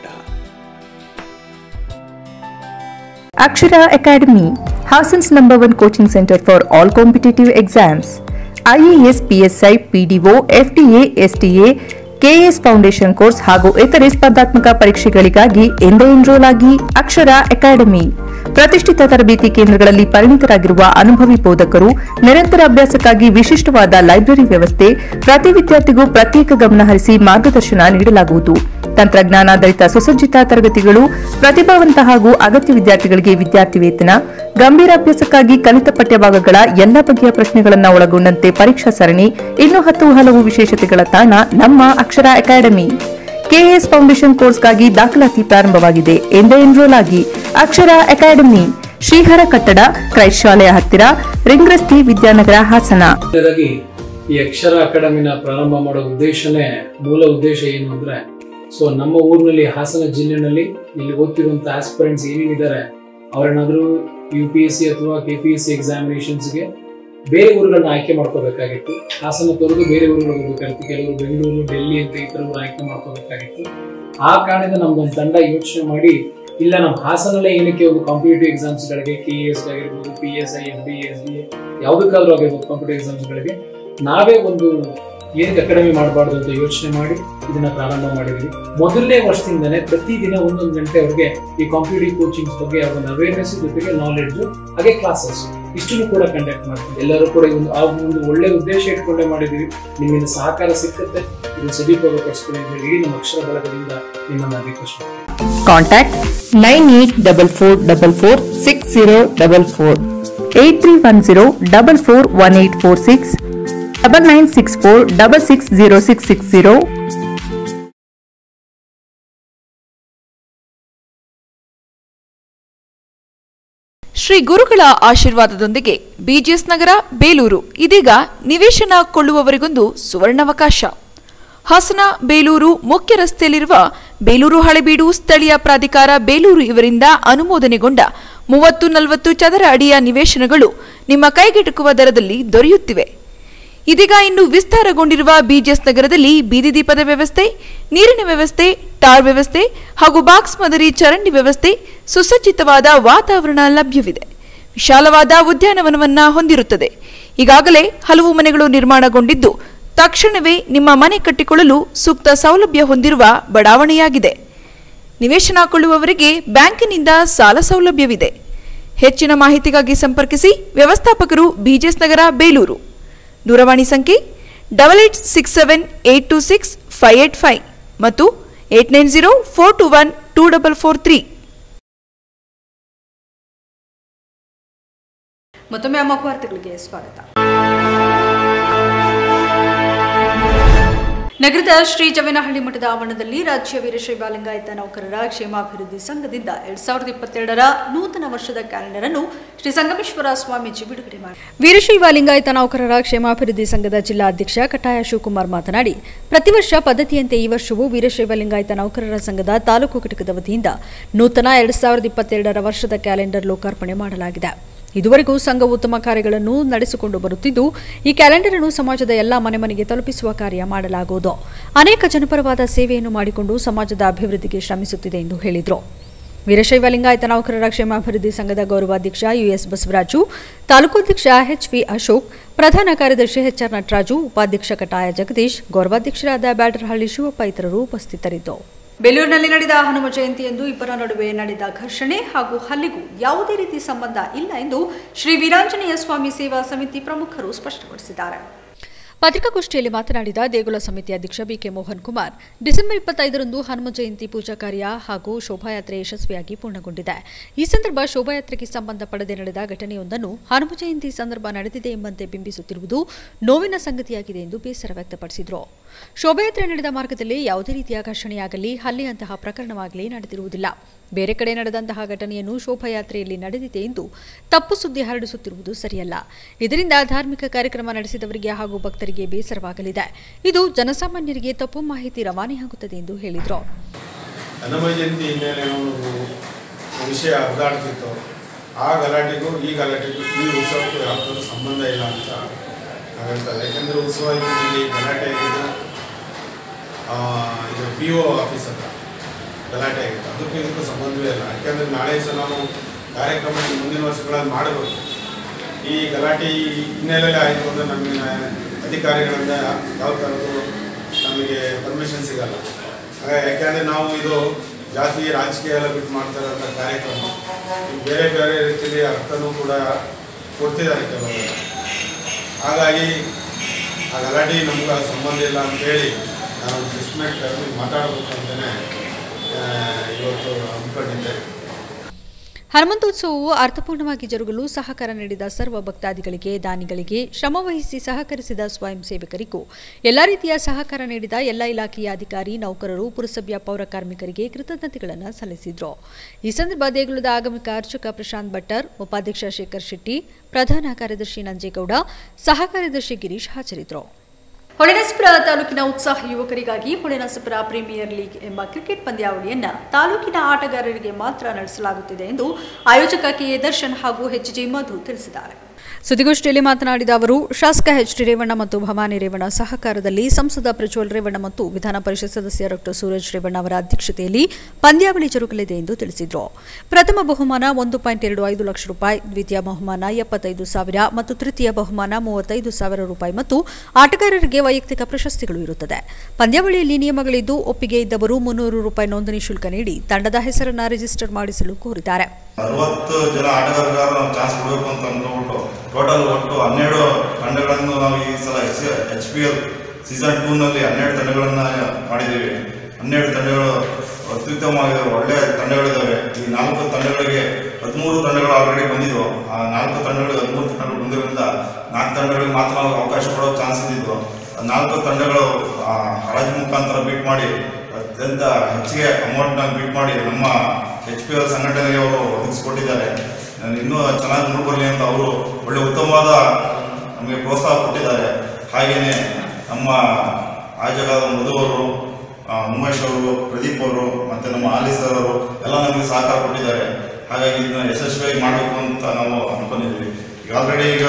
Akshara Academy, Hassan's number one coaching center for all competitive exams. IAS, PSI, PDO, FDA, STA, KS foundation course ಹಾಗೂ ಇತರೆ ಸ್ಪರ್ಧಾತ್ಮಕ ಪರೀಕ್ಷೆಗಳಿಗಾಗಿ ಎಂದೇ ಎನ್ರೋಲ್ ಆಗಿ ಅಕ್ಷರ ಅಕಾಡೆಮಿ ಪ್ರತಿಷ್ಠಿತ ತರಬೇತಿ ಕೇಂದ್ರಗಳಲ್ಲಿ ಪರಿಣಿತರಾಗಿರುವ ಅನುಭವಿ ಬೋಧಕರು ನಿರಂತರ ಅಭ್ಯಾಸಕ್ಕಾಗಿ ವಿಶಿಷ್ಟವಾದ ಲೈಬ್ರರಿ ವ್ಯವಸ್ಥೆ ಪ್ರತಿ ವಿದ್ಯಾರ್ಥಿಗೂ ಪ್ರತ್ಯೇಕ ಗಮನ ಹರಿಸಿ ಮಾರ್ಗದರ್ಶನ ನೀಡಲಾಗುವುದು ತಂತ್ರಜ್ಞಾನಾಧಾರಿತ ಸುಸಜ್ಜಿತ ತರಗತಿಗಳು ಪ್ರತಿಭಾವಂತ ಹಾಗೂ ಅಗತ್ಯ ವಿದ್ಯಾರ್ಥಿಗಳಿಗೆ ವಿದ್ಯಾರ್ಥಿ ವೇತನ ಗಂಭೀರ ಅಭ್ಯಾಸಕ್ಕಾಗಿ ಕಲಿತ ಪಠ್ಯಭಾಗಗಳ ಎಲ್ಲ ಬಗೆಯ ಪ್ರಶ್ನೆಗಳನ್ನು ಒಳಗೊಂಡಂತೆ ಪರೀಕ್ಷಾ ಸರಣಿ ಇನ್ನೂ ಹತ್ತು ಹಲವು ವಿಶೇಷತೆಗಳ ತಾಣ ನಮ್ಮ ಅಕ್ಷರ ಅಕಾಡೆಮಿ ಕೆಎಸ್ ಫೌಂಡೇಶನ್ ಕೋರ್ಸ್ಗಾಗಿ ದಾಖಲಾತಿ ಪ್ರಾರಂಭವಾಗಿದೆ ಎಂದೇ ಎನ್ರೋಲ್ ಆಗಿ ಅಕ್ಷರ ಅಕಾಡೆಮಿ ಶ್ರೀಹರ ಕಟ್ಟಡ ಕ್ರೈಸ್ಟ್ ಶಾಲೆಯ ಹತ್ತಿರ ರಿಂಗ್ ರಸ್ತೆ ವಿದ್ಯಾನಗರ ಹಾಸನ ಮೊದಲನೇದಾಗಿ ಈ ಅಕ್ಷರ ಅಕಾಡೆಮಿನ ಪ್ರಾರಂಭ ಮಾಡೋ ಉದ್ದೇಶನೇ ಮೂಲ ಉದ್ದೇಶ ಏನು ಅಂದ್ರೆ ಸೊ ನಮ್ಮ ಊರಿನಲ್ಲಿ ಹಾಸನ ಜಿಲ್ಲೆನಲ್ಲಿ ಇಲ್ಲಿ ಓದ್ತಿರುವಂತ ಆಸ್ಪಿರೆಂಟ್ಸ್ ಏನೇನಿದ್ದಾರೆ ಅವ್ರೇನಾದ್ರೂ ಯು ಪಿ ಎಸ್ ಸಿ ಅಥವಾ ಕೆ ಪಿ ಎಸ್ ಸಿ ಎಕ್ಸಾಮಿನೇಷನ್ಸ್ಗೆ ಬೇರೆ ಊರುಗಳನ್ನ ಆಯ್ಕೆ ಮಾಡ್ಕೋಬೇಕಾಗಿತ್ತು ಹಾಸನ ತೊರೆದು ಬೇರೆ ಊರುಗಳಿಗೆ ಹೋಗ್ಬೇಕಾಗಿತ್ತು ಕೆಲವರು ಬೆಂಗಳೂರು ಡೆಲ್ಲಿ ಅಂತ ಈ ಥರ ಊರು ಆಯ್ಕೆ ಮಾಡ್ಕೋಬೇಕಾಗಿತ್ತು ಆ ಕಾರಣದಿಂದ ನಮ್ದೊಂದು ತಂಡ ಯೋಚನೆ ಮಾಡಿ ಇಲ್ಲ ನಮ್ಮ ಹಾಸನಲ್ಲೇ ಏನಕ್ಕೆ ಒಂದು ಕಾಂಪಿಟೇಟಿವ್ ಎಕ್ಸಾಮ್ಸ್ಗಳಿಗೆ ಕೆ ಎಸ್ ಆಗಿರ್ಬೋದು P S I F D S D ಯಾವುದಕ್ಕಾದ್ರೂ ಆಗಿರ್ಬೋದು ಕಾಂಪಿಟೇಟಿವ್ ಎಕ್ಸಾಮ್ಸ್ಗಳಿಗೆ ನಾವೇ ಒಂದು ಏನಕ್ಕೆ ಅಕಾಡೆಮಿ ಮಾಡಬಾರ್ದು ಅಂತ ಯೋಚನೆ ಮಾಡಿ ಇದನ್ನ ಪ್ರಾರಂಭ ಮಾಡಿದ್ವಿ ಮೊದಲನೇ ವರ್ಷದಿಂದನೇ ಪ್ರತಿದಿನ ಒಂದೊಂದು ಗಂಟೆ ಅವ್ರಿಗೆ ಈ ಕಾಂಪಿಟೇಟಿವ್ ಕೋಚಿಂಗ್ಸ್ ಬಗ್ಗೆ ಒಂದು ಅವೇರ್ನೆಸ್ ಜೊತೆಗೆ ನಾಲೆಡ್ಜ್ ಹಾಗೆ ಕ್ಲಾಸಸ್ ಇಷ್ಟನ್ನು ಕೂಡ ಕಂಡಕ್ಟ್ ಮಾಡ್ತೀವಿ ಎಲ್ಲರೂ ಕೂಡ ಒಂದು ಆ ಒಂದು ಒಳ್ಳೆ ಉದ್ದೇಶ ಇಟ್ಕೊಂಡೇ ಮಾಡಿದೀವಿ ನಿಮ್ಮಿಂದ ಸಹಕಾರ ಸಿಕ್ಕತ್ತೆ ಇದನ್ನು ಸದುಪಯೋಗ ಪಡಿಸ್ಕೊಳ್ಳಿ ಅಂತ ಹೇಳಿ ಇಡೀ ನಮ್ಮ ಅಕ್ಷರ ಬಳಗದಿಂದ ನಿಮ್ಮನ್ನ ರಿಕ್ವೆಸ್ಟ್ ಮಾಡ್ತೀನಿ Contact 9844446044 8310 441846 9964 660660 ಶ್ರೀ ಗುರುಗಳ ಆಶೀರ್ವಾದದೊಂದಿಗೆ ಬಿಜಿಎಸ್ ನಗರ ಬೇಲೂರು ಇದೀಗ ನಿವೇಶನ ಕೊಳ್ಳುವವರಿಗೊಂದು ಸುವರ್ಣಾವಕಾಶ ಹಾಸನ ಬೇಲೂರು ಮುಖ್ಯ ರಸ್ತೆಯಲ್ಲಿರುವ ಬೇಲೂರು ಹಳೆಬೀಡು ಸ್ಥಳೀಯ ಪ್ರಾಧಿಕಾರ ಬೇಲೂರು ಇವರಿಂದ ಅನುಮೋದನೆಗೊಂಡ ಮೂವತ್ತು ನಲವತ್ತು ಚದರ ಅಡಿಯ ನಿವೇಶನಗಳು ನಿಮ್ಮ ಕೈಗೆಟುಕುವ ದರದಲ್ಲಿ ದೊರೆಯುತ್ತಿವೆ ಇದೀಗ ಇನ್ನು ವಿಸ್ತಾರಗೊಂಡಿರುವ ಬಿಜಿಎಸ್ ನಗರದಲ್ಲಿ ಬೀದಿ ದೀಪದ ವ್ಯವಸ್ಥೆ ನೀರಿನ ವ್ಯವಸ್ಥೆ ಟಾರ್ ವ್ಯವಸ್ಥೆ ಹಾಗೂ ಬಾಕ್ಸ್ ಮಾದರಿ ಚರಂಡಿ ವ್ಯವಸ್ಥೆ ಸುಸಜ್ಜಿತವಾದ ವಾತಾವರಣ ಲಭ್ಯವಿದೆ ವಿಶಾಲವಾದ ಉದ್ಯಾನವನವನ್ನ ಹೊಂದಿರುತ್ತದೆ ಈಗಾಗಲೇ ಹಲವು ಮನೆಗಳು ನಿರ್ಮಾಣಗೊಂಡಿದ್ದು ತಕ್ಷಣವೇ ನಿಮ್ಮ ಮನೆ ಕಟ್ಟಿಕೊಳ್ಳಲು ಸೂಕ್ತ ಸೌಲಭ್ಯ ಹೊಂದಿರುವ ಬಡಾವಣೆಯಾಗಿದೆ ನಿವೇಶನ ಕೊಳ್ಳುವವರಿಗೆ ಬ್ಯಾಂಕಿನಿಂದ ಸಾಲ ಸೌಲಭ್ಯವಿದೆ ಹೆಚ್ಚಿನ ಮಾಹಿತಿಗಾಗಿ ಸಂಪರ್ಕಿಸಿ ವ್ಯವಸ್ಥಾಪಕರು ಬಿಜೆಸ್ ನಗರ ಬೇಲೂರು ದೂರವಾಣಿ ಸಂಖ್ಯೆ double eight six seven eight two six five eight five ಮತ್ತು eight nine zero four two one two double four three ಮತ್ತೊಮ್ಮೆ ಅಮ್ಮ ವಾರ್ತೆಗಳಿಗೆ ಸ್ವಾಗತ ನಗರದ ಶ್ರೀ ಜವೇನಹಳ್ಳಿ ಮಠದ ಆವರಣದಲ್ಲಿ ರಾಜ್ಯ ವೀರಶೈವ ಲಿಂಗಾಯತ ನೌಕರರ ಕ್ಷೇಮಾಭಿವೃದ್ಧಿ ಸಂಘದಿಂದ ಎರಡ್ ಸಾವಿರದ ಇಪ್ಪತ್ತೆರಡರ ನೂತನ ವರ್ಷದ ಕ್ಯಾಲೆಂಡರ್ ಅನ್ನು ಶ್ರೀ ಸಂಗಮೇಶ್ವರ ಸ್ವಾಮೀಜಿ ಬಿಡುಗಡೆ ಮಾಡಿ ವೀರಶೈವ ಲಿಂಗಾಯತ ನೌಕರರ ಕ್ಷೇಮಾಭಿವೃದ್ಧಿ ಸಂಘದ ಜಿಲ್ಲಾಧ್ಯಕ್ಷ ಕಟಾಯ ಶಿವಕುಮಾರ್ ಮಾತನಾಡಿ ಪ್ರತಿ ವರ್ಷ ಪದ್ಧತಿಯಂತೆ ಈ ವರ್ಷವೂ ವೀರಶೈವ ಲಿಂಗಾಯತ ನೌಕರರ ಸಂಘದ ತಾಲೂಕು ಘಟಕದ ವತಿಯಿಂದ ನೂತನ ಎರಡ್ ಸಾವಿರದ ಇಪ್ಪತ್ತೆರಡರ ವರ್ಷದ ಕ್ಯಾಲೆಂಡರ್ ಲೋಕಾರ್ಪಣೆ ಮಾಡಲಾಗಿದೆ ಇದುವರೆಗೂ ಸಂಘವು ಉತ್ತಮ ಕಾರ್ಯಗಳನ್ನು ನಡೆಸಿಕೊಂಡು ಬರುತ್ತಿದ್ದು ಈ ಕ್ಯಾಲೆಂಡರ್ ಅನ್ನು ಸಮಾಜದ ಎಲ್ಲಾ ಮನೆ ಮನೆಗೆ ತಲುಪಿಸುವ ಕಾರ್ಯ ಮಾಡಲಾಗುವುದು ಅನೇಕ ಜನಪರವಾದ ಸೇವೆಯನ್ನು ಮಾಡಿಕೊಂಡು ಸಮಾಜದ ಅಭಿವೃದ್ಧಿಗೆ ಶ್ರಮಿಸುತ್ತಿದೆ ಎಂದು ಹೇಳಿದರು ವೀರಶೈವ ಲಿಂಗಾಯತ ನೌಕರರ ಕ್ಷೇಮಾಭಿವೃದ್ಧಿ ಸಂಘದ ಗೌರವಾಧ್ಯಕ್ಷ ಯುಎಸ್ ಬಸವರಾಜು ತಾಲೂಕಾಧ್ಯಕ್ಷ ಎಚ್ವಿ ಅಶೋಕ್ ಪ್ರಧಾನ ಕಾರ್ಯದರ್ಶಿ ಎಚ್ಆರ್ ನಟರಾಜು ಉಪಾಧ್ಯಕ್ಷ ಕಟಾಯ ಜಗದೀಶ್ ಗೌರವಾಧ್ಯಕ್ಷರಾದ ಬ್ಯಾಟರ್ಹಳ್ಳಿ ಶಿವಪ್ಪ ಇತರರು ಉಪಸ್ಥಿತರಿದ್ದರು ಬೆಳ್ಳೂರಿನಲ್ಲಿ ನಡೆದ ಹನುಮ ಜಯಂತಿಯಂದು ಇಬ್ಬರ ನಡುವೆ ನಡೆದ ಘರ್ಷಣೆ ಹಾಗೂ ಹಲ್ಲೆಗೂ ಯಾವುದೇ ರೀತಿ ಸಂಬಂಧ ಇಲ್ಲ ಎಂದು ಶ್ರೀ ವೀರಾಂಜನೇಯ ಸ್ವಾಮಿ ಸೇವಾ ಸಮಿತಿ ಪ್ರಮುಖರು ಸ್ಪಷ್ಟಪಡಿಸಿದ್ದಾರೆ ಪತ್ರಿಕಾಗೋಷ್ಠಿಯಲ್ಲಿ ಮಾತನಾಡಿದ ದೇಗುಲ ಸಮಿತಿ ಅಧ್ಯಕ್ಷ ಬಿಕೆ ಮೋಹನ್ ಕುಮಾರ್ ಡಿಸೆಂಬರ್ ಇಪ್ಪತ್ತೈದರಂದು ಹನುಮ ಜಯಂತಿ ಪೂಜಾ ಕಾರ್ಯ ಹಾಗೂ ಶೋಭಾಯಾತ್ರೆ ಯಶಸ್ವಿಯಾಗಿ ಪೂರ್ಣಗೊಂಡಿದೆ ಈ ಸಂದರ್ಭ ಶೋಭಾಯಾತ್ರೆಗೆ ಸಂಬಂಧಪಡದೆ ನಡೆದ ಘಟನೆಯೊಂದನ್ನು ಹನುಮ ಜಯಂತಿ ಸಂದರ್ಭ ನಡೆದಿದೆ ಎಂಬಂತೆ ಬಿಂಬಿಸುತ್ತಿರುವುದು ನೋವಿನ ಸಂಗತಿಯಾಗಿದೆ ಎಂದು ಬೇಸರ ವ್ಯಕ್ತಪಡಿಸಿದರು ಶೋಭಾಯಾತ್ರೆ ನಡೆದ ಮಾರ್ಗದಲ್ಲಿ ಯಾವುದೇ ರೀತಿಯ ಘರ್ಷಣೆಯಾಗಲಿ ಹಲ್ಲೆಯಂತಹ ಪ್ರಕರಣವಾಗಲಿ ನಡೆದಿರುವುದಿಲ್ಲ ಬೇರೆ ಕಡೆ ನಡೆದಂತಹ ಘಟನೆಯನ್ನು ಶೋಭಾಯಾತ್ರೆಯಲ್ಲಿ ನಡೆದಿದೆ ಎಂದು ತಪ್ಪು ಸುದ್ದಿ ಹರಡಿಸುತ್ತಿರುವುದು ಸರಿಯಲ್ಲ ಇದರಿಂದ ಧಾರ್ಮಿಕ ಕಾರ್ಯಕ್ರಮ ನಡೆಸಿದವರಿಗೆ ಹಾಗೂ ಭಕ್ತರಿಗೆ ಬೇಸರವಾಗಲಿದೆ ಇದು ಜನಸಾಮಾನ್ಯರಿಗೆ ತಪ್ಪು ಮಾಹಿತಿ ರವಾನೆಯಾಗುತ್ತದೆ ಎಂದು ಹೇಳಿದರು ಹನುಮ ಜಯಂತಿ ಹಿನ್ನೆಲೆ ನಾವು ವಿಷಯ ಹರಿದಾಡ್ತಿತ್ತು ಆ ಗಲಾಟೆಗೂ ಈ ಗಲಾಟೆಗೂ ಈ ಉತ್ಸವಕ್ಕೂ ಯಾವುದಾದ್ರು ಸಂಬಂಧ ಇಲ್ಲ ಅಂತ ನಾವು ಹೇಳ್ತಾರೆ ಯಾಕೆಂದರೆ ಉತ್ಸವ ಇಲ್ಲಿ ಗಲಾಟೆ ಆಗಿದ್ದು ಆ, ಇದು ಪಿ ಒ ಆಫೀಸ್ ಹತ್ರ ಗಲಾಟೆ ಆಗಿತ್ತು ಅದಕ್ಕೂ ಇದಕ್ಕೂ ಸಂಬಂಧವೇ ಇಲ್ಲ ಯಾಕೆಂದರೆ ನಾಳೆ ಸಹ ನಾವು ಕಾರ್ಯಕ್ರಮ ಇನ್ನು ಮುಂದಿನ ವರ್ಷಗಳಲ್ಲಿ ಮಾಡಬೇಕು ಈ ಗಲಾಟೆ ಈ ಹಿನ್ನೆಲೆಯಲ್ಲಿ ಆಯಿತು ಅಂದರೆ ನಮಗೆ ಅಧಿಕಾರಿಗಳಿಂದ ಯಾವ ಥರದ್ದು ನಮಗೆ ಪರ್ಮಿಷನ್ ಸಿಗಲ್ಲ ಹಾಗಾಗಿ ಯಾಕೆಂದರೆ ನಾವು ಇದು ಜಾತಿ ರಾಜಕೀಯ ಎಲ್ಲ ಬಿಟ್ಟು ಮಾಡ್ತಾ ಇರೋಂಥ ಕಾರ್ಯಕ್ರಮ ಈ ಬೇರೆ ಬೇರೆ ರೀತಿಯಲ್ಲಿ ಅರ್ಥನೂ ಕೂಡ ಕೊಡ್ತಿದ್ದಾರೆ ಕೆಲವರು ಹಾಗಾಗಿ ಆ ಗಲಾಟೆ ನಮ್ಗೆ ಅದು ಸಂಬಂಧ ಇಲ್ಲ ಅಂತೇಳಿ ನಾವು ಡಿಸ್ಮೆಂಟ್ ಕರೆದು ಮಾತಾಡಬೇಕು ಅಂತಲೇ ಇವತ್ತು ಹಮ್ಮಿಕೊಂಡಿದ್ದೆ ಹನುಮಂತೋತ್ಸವವು ಅರ್ಥಪೂರ್ಣವಾಗಿ ಜರುಗಲು ಸಹಕಾರ ನೀಡಿದ ಸರ್ವ ಭಕ್ತಾದಿಗಳಿಗೆ ದಾನಿಗಳಿಗೆ ಶ್ರಮವಹಿಸಿ ಸಹಕರಿಸಿದ ಸ್ವಯಂ ಸೇವಕರಿಗೂ ಎಲ್ಲ ರೀತಿಯ ಸಹಕಾರ ನೀಡಿದ ಎಲ್ಲ ಇಲಾಖೆಯ ಅಧಿಕಾರಿ ನೌಕರರು ಪುರಸಭೆಯ ಪೌರ ಕಾರ್ಮಿಕರಿಗೆ ಕೃತಜ್ಞತೆಗಳನ್ನು ಸಲ್ಲಿಸಿದರು ಈ ಸಂದರ್ಭ ದೇಗುಲದ ಆಗಮಿಕ ಅರ್ಚಕ ಪ್ರಶಾಂತ್ ಭಟ್ಟರ್ ಉಪಾಧ್ಯಕ್ಷ ಶೇಖರ್ ಶೆಟ್ಟಿ ಪ್ರಧಾನ ಕಾರ್ಯದರ್ಶಿ ನಂಜೇಗೌಡ ಸಹ ಕಾರ್ಯದರ್ಶಿ ಗಿರೀಶ್ ಹಾಜರಿದ್ದರು ಹೊಳೆನರಸೀಪುರ ತಾಲೂಕಿನ ಉತ್ಸಾಹ ಯುವಕರಿಗಾಗಿ ಹೊಳೆನರಸೀಪುರ ಪ್ರೀಮಿಯರ್ ಲೀಗ್ ಎಂಬ ಕ್ರಿಕೆಟ್ ಪಂದ್ಯಾವಳಿಯನ್ನ ತಾಲೂಕಿನ ಆಟಗಾರರಿಗೆ ಮಾತ್ರ ನಡೆಸಲಾಗುತ್ತಿದೆ ಎಂದು ಆಯೋಜಕ ಕೆಎ ದರ್ಶನ್ ಹಾಗೂ ಎಚ್ ಜಿ ಮಧು ತಿಳಿಸಿದ್ದಾರೆ ಸುದ್ದಿಗೋಷ್ಠಿಯಲ್ಲಿ ಮಾತನಾಡಿದ ಅವರು ಶಾಸಕ ಎಚ್ ಡಿ ರೇವಣ್ಣ ಮತ್ತು ಭವಾನಿ ರೇವಣ್ಣ ಸಹಕಾರದಲ್ಲಿ ಸಂಸದ ಪ್ರಜ್ವಲ್ ರೇವಣ್ಣ ಮತ್ತು ವಿಧಾನ ಪರಿಷತ್ ಸದಸ್ಯ ಡಾಕ್ಟರ್ ಸೂರಜ್ ರೇವಣ್ಣ ಅವರ ಅಧ್ಯಕ್ಷತೆಯಲ್ಲಿ ಪಂದ್ಯಾವಳಿ ಜರುಗಲಿದೆ ಎಂದು ತಿಳಿಸಿದರು ಪ್ರಥಮ ಬಹುಮಾನ ಒಂದು ಪಾಯಿಂಟ್ ಎರಡು ಐದು ಲಕ್ಷ ರೂಪಾಯಿ ದ್ವಿತೀಯ ಬಹುಮಾನ ಎಪ್ಪತ್ತೈದು ಸಾವಿರ ಮತ್ತು ತೃತೀಯ ಬಹುಮಾನ ಮೂವತ್ತೈದು ಸಾವಿರ ರೂಪಾಯಿ ಮತ್ತು ಆಟಗಾರರಿಗೆ ವೈಯಕ್ತಿಕ ಪ್ರಶಸ್ತಿಗಳು ಇರುತ್ತದೆ ಪಂದ್ಯಾವಳಿಯಲ್ಲಿ ನಿಯಮಗಳಿದ್ದು ಒಪ್ಪಿಗೆ ಇದ್ದವರು ಮುನ್ನೂರು ರೂಪಾಯಿ ನೋಂದಣಿ ಶುಲ್ಕ ನೀಡಿ ತಂಡದ ಹೆಸರನ್ನು ರಿಜಿಸ್ಟರ್ ಮಾಡಿಸಲು ಕೋರಿದ್ದಾರೆ ಅರವತ್ತು ಜನ ಆಟಗಾರರು ನಾವು ಚಾನ್ಸ್ ಕೊಡಬೇಕು ಅಂತ ಅಂದ್ಬಿಟ್ಟು ಟೋಟಲ್ ಒಟ್ಟು ಹನ್ನೆರಡು ತಂಡಗಳನ್ನು ನಾವು ಈ ಸಲ H H P L season ಟೂನಲ್ಲಿ ಹನ್ನೆರಡು ತಂಡಗಳನ್ನು ಮಾಡಿದ್ದೀವಿ ಹನ್ನೆರಡು ತಂಡಗಳು ಅತ್ಯುತ್ತಮವಾಗಿದ್ದಾವೆ ಒಳ್ಳೆಯ ತಂಡಗಳಿದ್ದಾವೆ ಈ ನಾಲ್ಕು ತಂಡಗಳಿಗೆ ಹದಿಮೂರು ತಂಡಗಳು ಆಲ್ರೆಡಿ ಬಂದಿದ್ವು ಆ ನಾಲ್ಕು ತಂಡಗಳಿಗೆ ಹದಿಮೂರು ತಂಡಗಳು ಬಂದಿರೋದ್ರಿಂದ ನಾಲ್ಕು ತಂಡಗಳಿಗೆ ಮಾತ್ರ ನಾವು ಅವಕಾಶ ಕೊಡೋ ಚಾನ್ಸ್ ಇದ್ದಿದ್ದು ಆ ನಾಲ್ಕು ತಂಡಗಳು ಆ, ಹರಾಜು ಮುಖಾಂತರ ಬೀಟ್ ಮಾಡಿ ಅತ್ಯಂತ ಹೆಚ್ಚಿಗೆ ಅಮೌಂಟ್ನ ಬೀಟ್ ಮಾಡಿ ನಮ್ಮ ಎಚ್ ಪಿ ಎಲ್ ಸಂಘಟನೆಗೆ ಅವರು ಒದಗಿಸ್ಕೊಟ್ಟಿದ್ದಾರೆ ನಾನು ಇನ್ನೂ ಚೆನ್ನಾಗಿ ನೋಡ್ಬರಲಿ ಅಂತ ಅವರು ಒಳ್ಳೆ ಉತ್ತಮವಾದ ನಮಗೆ ಪ್ರೋತ್ಸಾಹ ಕೊಟ್ಟಿದ್ದಾರೆ ಹಾಗೆಯೇ ನಮ್ಮ ಆಯೋಜಕರಾದ ಮಧು ಅವರು ಆ, ಉಮೇಶ್ ಅವರು ಪ್ರದೀಪ್ ಅವರು ಮತ್ತು ನಮ್ಮ ಆಲಿ ಸರ್ ಅವರು ಎಲ್ಲ ನಮಗೆ ಸಹಕಾರ ಕೊಟ್ಟಿದ್ದಾರೆ ಹಾಗಾಗಿ ಇದನ್ನ ಯಶಸ್ವಿಯಾಗಿ ಮಾಡಬೇಕು ಅಂತ ನಾವು ಅನ್ಕೊಂಡಿದ್ವಿ ಈಗ ಆಲ್ರೆಡಿ ಈಗ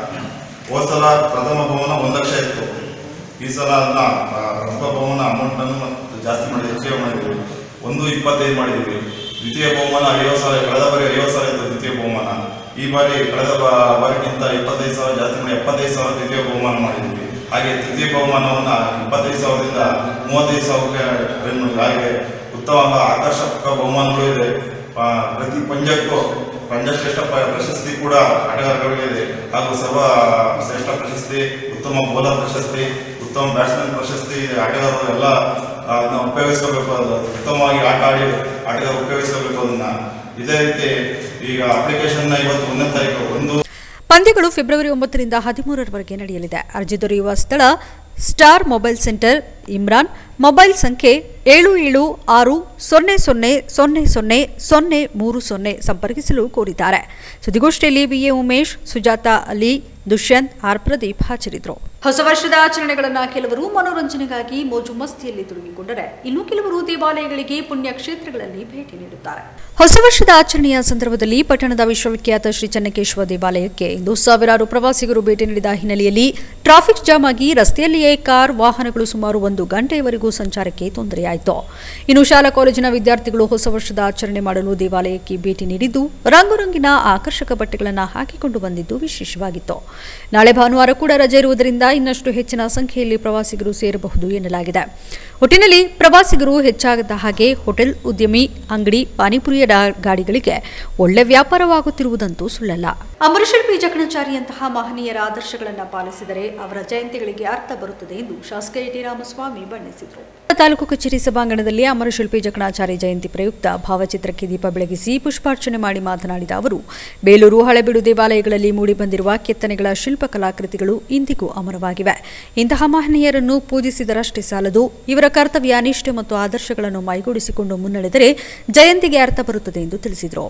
ಹೋದ ಸಲ ಪ್ರಥಮ ಬಹುಮಾನ ಒಂದು ಲಕ್ಷ ಇತ್ತು ಈ ಸಲ ಅದನ್ನ ಆ, ಪ್ರಥಮ ಬಹುಮಾನ ಅಮೌಂಟನ್ನು ಮತ್ತು ಜಾಸ್ತಿ ಮಾಡಿ ಹೆಚ್ಚಿಗೆ ಮಾಡಿದ್ದೀವಿ ಒಂದು ಇಪ್ಪತ್ತೈದು ಮಾಡಿದ್ದೀವಿ ದ್ವಿತೀಯ ಬಹುಮಾನ ಐವತ್ತು ಸಾವಿರ ಕಳೆದ ಬಾರಿ ಐವತ್ತು ಸಾವಿರ ಇತ್ತು ದ್ವಿತೀಯ ಬಹುಮಾನ ಈ ಬಾರಿ ಕಳೆದ ಬಾ- ಬಾರಿಗಿಂತ ಇಪ್ಪತ್ತೈದು ಸಾವಿರ ಜಾಸ್ತಿ ಮಾಡಿ ಎಪ್ಪತ್ತೈದು ಸಾವಿರ ದ್ವಿತೀಯ ಬಹುಮಾನ ಮಾಡಿದ್ದೀವಿ ಹಾಗೆ ತೃತೀಯ ಬಹುಮಾನವನ್ನು ಇಪ್ಪತ್ತೈದು ಸಾವಿರದಿಂದ ಮೂವತ್ತೈದು ಸಾವಿರಕ್ಕೆ arrange ಮಾಡಿದ್ದೀವಿ ಹಾಗೆ ಉತ್ತಮ ಆಕರ್ಷಕ ಬಹುಮಾನಗಳು ಇದೆ ಆ, ಪ್ರತಿ ಪಂದ್ಯಕ್ಕೂ ಪಂದ್ಯ ಶ್ರೇಷ್ಠ ಪ- ಪ್ರಶಸ್ತಿ ಕೂಡ ಆಟಗಾರಗಳಿಗೆ ಇದೆ ಹಾಗೂ ಸರ್ವ ಶ್ರೇಷ್ಠ ಪ್ರಶಸ್ತಿ ಉತ್ತಮ ಬೌಲರ್ ಪ್ರಶಸ್ತಿ ಉತ್ತಮ ಬ್ಯಾಟ್ಸ್ಮನ್ ಪ್ರಶಸ್ತಿ ಇದೆ ಆಟಗಾರರು ಎಲ್ಲ ಆ, ಅದನ್ನ ಉಪಯೋಗಿಸ್ಕೋಬೇಕು ಅದು ಉತ್ತಮವಾಗಿ ಆಟ ಆಡಿ ಆಟಗಾರರು ಉಪಯೋಗಿಸ್ಕೋಬೇಕು ಅದನ್ನ ಇದೇ ರೀತಿ ಈಗ ಅಪ್ಲಿಕೇಶನ್ನ ಇವತ್ತು ಒಂದನೇ ತಾರೀಕು ಒಂದು ಪಂದ್ಯಗಳು ಫೆಬ್ರವರಿ ಒಂಬತ್ತರಿಂದ ಹದಿಮೂರರವರೆಗೆ ನಡೆಯಲಿದೆ ಅರ್ಜಿ ದೊರೆಯುವ ಸ್ಥಳ star mobile centre Imran mobile ಸಂಖ್ಯೆ ಏಳು ಏಳು ಆರು ಸೊನ್ನೆ ಸೊನ್ನೆ ಸೊನ್ನೆ ಸೊನ್ನೆ ಸೊನ್ನೆ ಮೂರು ಸೊನ್ನೆ ಸಂಪರ್ಕಿಸಲು ಕೋರಿದ್ದಾರೆ ಸುದ್ದಿಗೋಷ್ಠಿಯಲ್ಲಿ ಬಿಎ ಉಮೇಶ್ ಸುಜಾತಾ ಅಲಿ ದುಷ್ಯಂತ್ ಆರ್ ಪ್ರದೀಪ್ ಹಾಜರಿದ್ದರು ಹೊಸ ವರ್ಷದ ಆಚರಣೆಗಳನ್ನು ಕೆಲವರು ಮನೋರಂಜನೆಗಾಗಿ ಮೋಜು ಮಸ್ತಿಯಲ್ಲಿ ತೊಡಗಿಕೊಂಡರೆ ಇನ್ನು ಕೆಲವರು ದೇವಾಲಯಗಳಿಗೆ ಪುಣ್ಯ ಕ್ಷೇತ್ರಗಳಲ್ಲಿ ಭೇಟಿ ನೀಡುತ್ತಾರೆ ಹೊಸ ವರ್ಷದ ಆಚರಣೆಯ ಸಂದರ್ಭದಲ್ಲಿ ಪಟ್ಟಣದ ವಿಶ್ವವಿಖ್ಯಾತ ಶ್ರೀ ಚೆನ್ನಕೇಶ್ವರ ದೇವಾಲಯಕ್ಕೆ ಇಂದು ಸಾವಿರಾರು ಪ್ರವಾಸಿಗರು ಭೇಟಿ ನೀಡಿದ ಹಿನ್ನೆಲೆಯಲ್ಲಿ ಟ್ರಾಫಿಕ್ ಜಾಮ್ ಆಗಿ ರಸ್ತೆಯಲ್ಲಿಯೇ ಕಾರ್ ವಾಹನಗಳು ಸುಮಾರು ಒಂದು ಗಂಟೆಯವರೆಗೂ ಸಂಚಾರಕ್ಕೆ ತೊಂದರೆಯಾಯಿತು ಇನ್ನು ಶಾಲಾ ಕಾಲೇಜಿನ ವಿದ್ಯಾರ್ಥಿಗಳು ಹೊಸ ವರ್ಷದ ಆಚರಣೆ ಮಾಡಲು ದೇವಾಲಯಕ್ಕೆ ಭೇಟಿ ನೀಡಿದ್ದು ರಂಗುರಂಗಿನ ಆಕರ್ಷಕ ಬಟ್ಟೆಗಳನ್ನು ಹಾಕಿಕೊಂಡು ಬಂದಿದ್ದು ವಿಶೇಷವಾಗಿತ್ತು ನಾಳೆ ಭಾನುವಾರ ಕೂಡ ರಜೆ ಇರುವುದರಿಂದ ಇನ್ನಷ್ಟು ಹೆಚ್ಚಿನ ಸಂಖ್ಯೆಯಲ್ಲಿ ಪ್ರವಾಸಿಗರು ಸೇರಬಹುದು ಎನ್ನಲಾಗಿದೆ ಒಟ್ಟಿನಲ್ಲಿ ಪ್ರವಾಸಿಗರು ಹೆಚ್ಚಾಗದ ಹಾಗೆ ಹೋಟೆಲ್ ಉದ್ಯಮಿ ಅಂಗಡಿ ಪಾನಿಪುರಿಯ ಡಾ- ಗಾಡಿಗಳಿಗೆ ಒಳ್ಳೆ ವ್ಯಾಪಾರವಾಗುತ್ತಿರುವುದಂತೂ ಸುಳ್ಳಲ್ಲ ಅಮರಶಿಲ್ಪಿ ಜಕಣಾಚಾರಿಯಂತಹ ಮಹನೀಯರ ಆದರ್ಶಗಳನ್ನು ಪಾಲಿಸಿದರೆ ಅವರ ಜಯಂತಿಗಳಿಗೆ ಅರ್ಥ ಬರುತ್ತದೆ ಎಂದು ಶಾಸಕ ಎ ಟಿ ರಾಮಸ್ವಾಮಿ ಬಣ್ಣಿಸಿದರು ತಾಲೂಕು ಕಚೇರಿ ಸಭಾಂಗಣದಲ್ಲಿ ಅಮರಶಿಲ್ಪಿ ಜಕಣಾಚಾರ್ಯ ಜಯಂತಿ ಪ್ರಯುಕ್ತ ಭಾವಚಿತ್ರಕ್ಕೆ ದೀಪ ಬೆಳಗಿಸಿ ಪುಷ್ಪಾರ್ಚನೆ ಮಾಡಿ ಮಾತನಾಡಿದ ಅವರು ಬೇಲೂರು ಹಳೆಬೀಡು ದೇವಾಲಯಗಳಲ್ಲಿ ಮೂಡಿಬಂದಿರುವ ಕೆತ್ತನೆಗಳ ಶಿಲ್ಪಕಲಾಕೃತಿಗಳು ಇಂದಿಗೂ ಅಮರವಾಗಿವೆ ಇಂತಹ ಮಹನೀಯರನ್ನು ಪೂಜಿಸಿದರಷ್ಟೇ ಸಾಲದು ಇವರ ಕರ್ತವ್ಯ ನಿಷ್ಠೆ ಮತ್ತು ಆದರ್ಶಗಳನ್ನು ಮೈಗೂಡಿಸಿಕೊಂಡು ಮುನ್ನಡೆದರೆ ಜಯಂತಿಗೆ ಅರ್ಥ ಬರುತ್ತದೆ ಎಂದು ತಿಳಿಸಿದರು